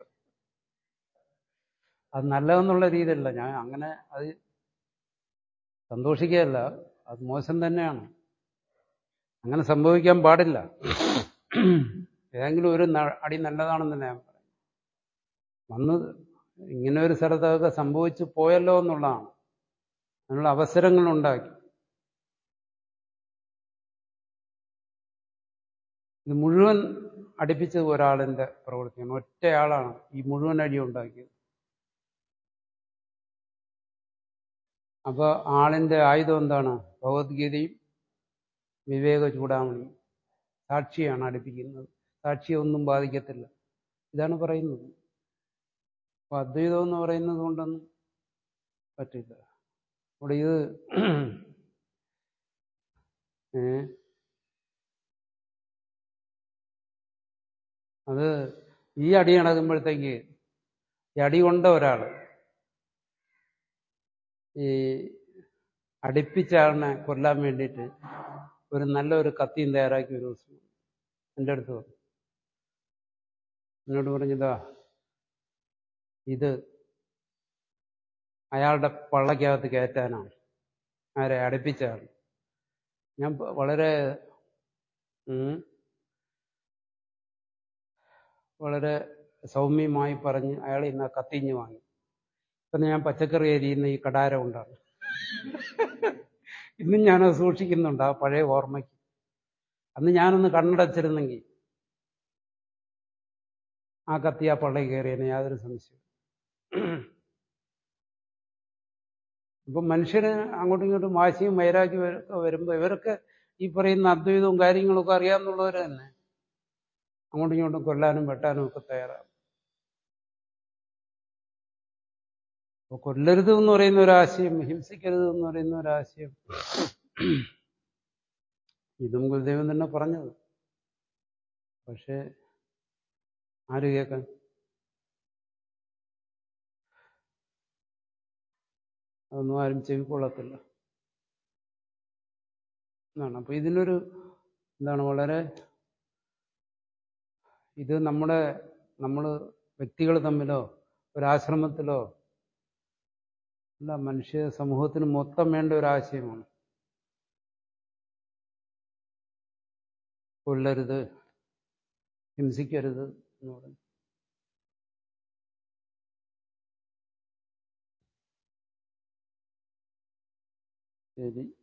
അത് നല്ലതെന്നുള്ള രീതിയല്ല ഞാൻ അങ്ങനെ അത് സന്തോഷിക്കുകയല്ല അത് മോശം തന്നെയാണ് അങ്ങനെ സംഭവിക്കാൻ പാടില്ല ഏതെങ്കിലും ഒരു ന- അടി നല്ലതാണെന്ന് ഞാൻ പറയും വന്നത് ഇങ്ങനെ ഒരു സ്ഥലത്തൊക്കെ സംഭവിച്ചു പോയല്ലോ എന്നുള്ളതാണ് അതിനുള്ള അവസരങ്ങൾ ഉണ്ടാക്കി ഇത് മുഴുവൻ അടുപ്പിച്ചത് ഒരാളിന്റെ പ്രവൃത്തിയാണ് ഒറ്റയാളാണ് ഈ മുഴുവൻ അടി ഉണ്ടാക്കിയത് അപ്പൊ ആളിന്റെ ആയുധം എന്താണ് ഭഗവത്ഗീതയും വിവേക ചൂടാമണിയും സാക്ഷിയാണ് അടുപ്പിക്കുന്നത് സാക്ഷിയെ ഒന്നും ബാധിക്കത്തില്ല ഇതാണ് പറയുന്നത് അപ്പൊ അദ്വൈതം എന്ന് പറയുന്നത് കൊണ്ടൊന്നും പറ്റില്ല അവിടെ ഇത് ഏ അത് ഈ അടി നടക്കുമ്പോഴത്തേക്ക് ഈ അടി കൊണ്ട ഒരാള് ഈ അടുപ്പിച്ച ആളിനെ കൊല്ലാൻ വേണ്ടിയിട്ട് ഒരു നല്ലൊരു കത്തിയും തയ്യാറാക്കി ഒരു ദിവസം എൻ്റെ അടുത്ത് വന്നു എന്നോട് പറഞ്ഞതാ ഇത് അയാളുടെ പള്ളക്കകത്ത് കയറ്റാനാണ് ആരെ അടുപ്പിച്ച ആൾ ഞാൻ പ- വളരെ ഉം, വളരെ സൗമ്യമായി പറഞ്ഞ് അയാൾ ഇന്ന് കത്തിഞ്ഞ് വാങ്ങി ഇപ്പം ഞാൻ പച്ചക്കറി അരിയുന്ന ഈ കടാരം കൊണ്ടാണ് ഇന്നും ഞാനത് സൂക്ഷിക്കുന്നുണ്ട് ആ പഴയ ഓർമ്മയ്ക്ക് അന്ന് ഞാനൊന്ന് കണ്ണടച്ചിരുന്നെങ്കിൽ ആ കത്തി ആ പള്ളയിൽ കയറിയെന്ന് യാതൊരു സംശയവും ഇപ്പം മനുഷ്യന് അങ്ങോട്ടും ഇങ്ങോട്ടും വാശിയും വൈരാഗ്യം ഒക്കെ വരുമ്പോൾ ഇവരൊക്കെ ഈ പറയുന്ന അദ്വൈതവും കാര്യങ്ങളൊക്കെ അറിയാമെന്നുള്ളവർ തന്നെ അങ്ങോട്ടും ഇങ്ങോട്ടും കൊല്ലാനും വെട്ടാനും ഒക്കെ തയ്യാറാണ് അപ്പൊ കൊല്ലരുത് എന്ന് പറയുന്ന ഒരാശയം ഹിംസിക്കരുത് എന്ന് പറയുന്ന ഒരാശയം ഇതും ഗുരുദേവൻ തന്നെ പറഞ്ഞത് പക്ഷെ ആര് കേൾക്കാൻ അതൊന്നും ആരും ചെവിക്കൊള്ളത്തില്ല എന്നാണ് അപ്പൊ ഇതിനൊരു എന്താണ് വളരെ ഇത് നമ്മുടെ നമ്മൾ വ്യക്തികൾ തമ്മിലോ ഒരാശ്രമത്തിലോ അല്ല മനുഷ്യ സമൂഹത്തിന് മൊത്തം വേണ്ട ഒരു ആശയമാണ് കൊല്ലരുത് ഹിംസിക്കരുത് എന്ന് പറയുന്നത് ശരി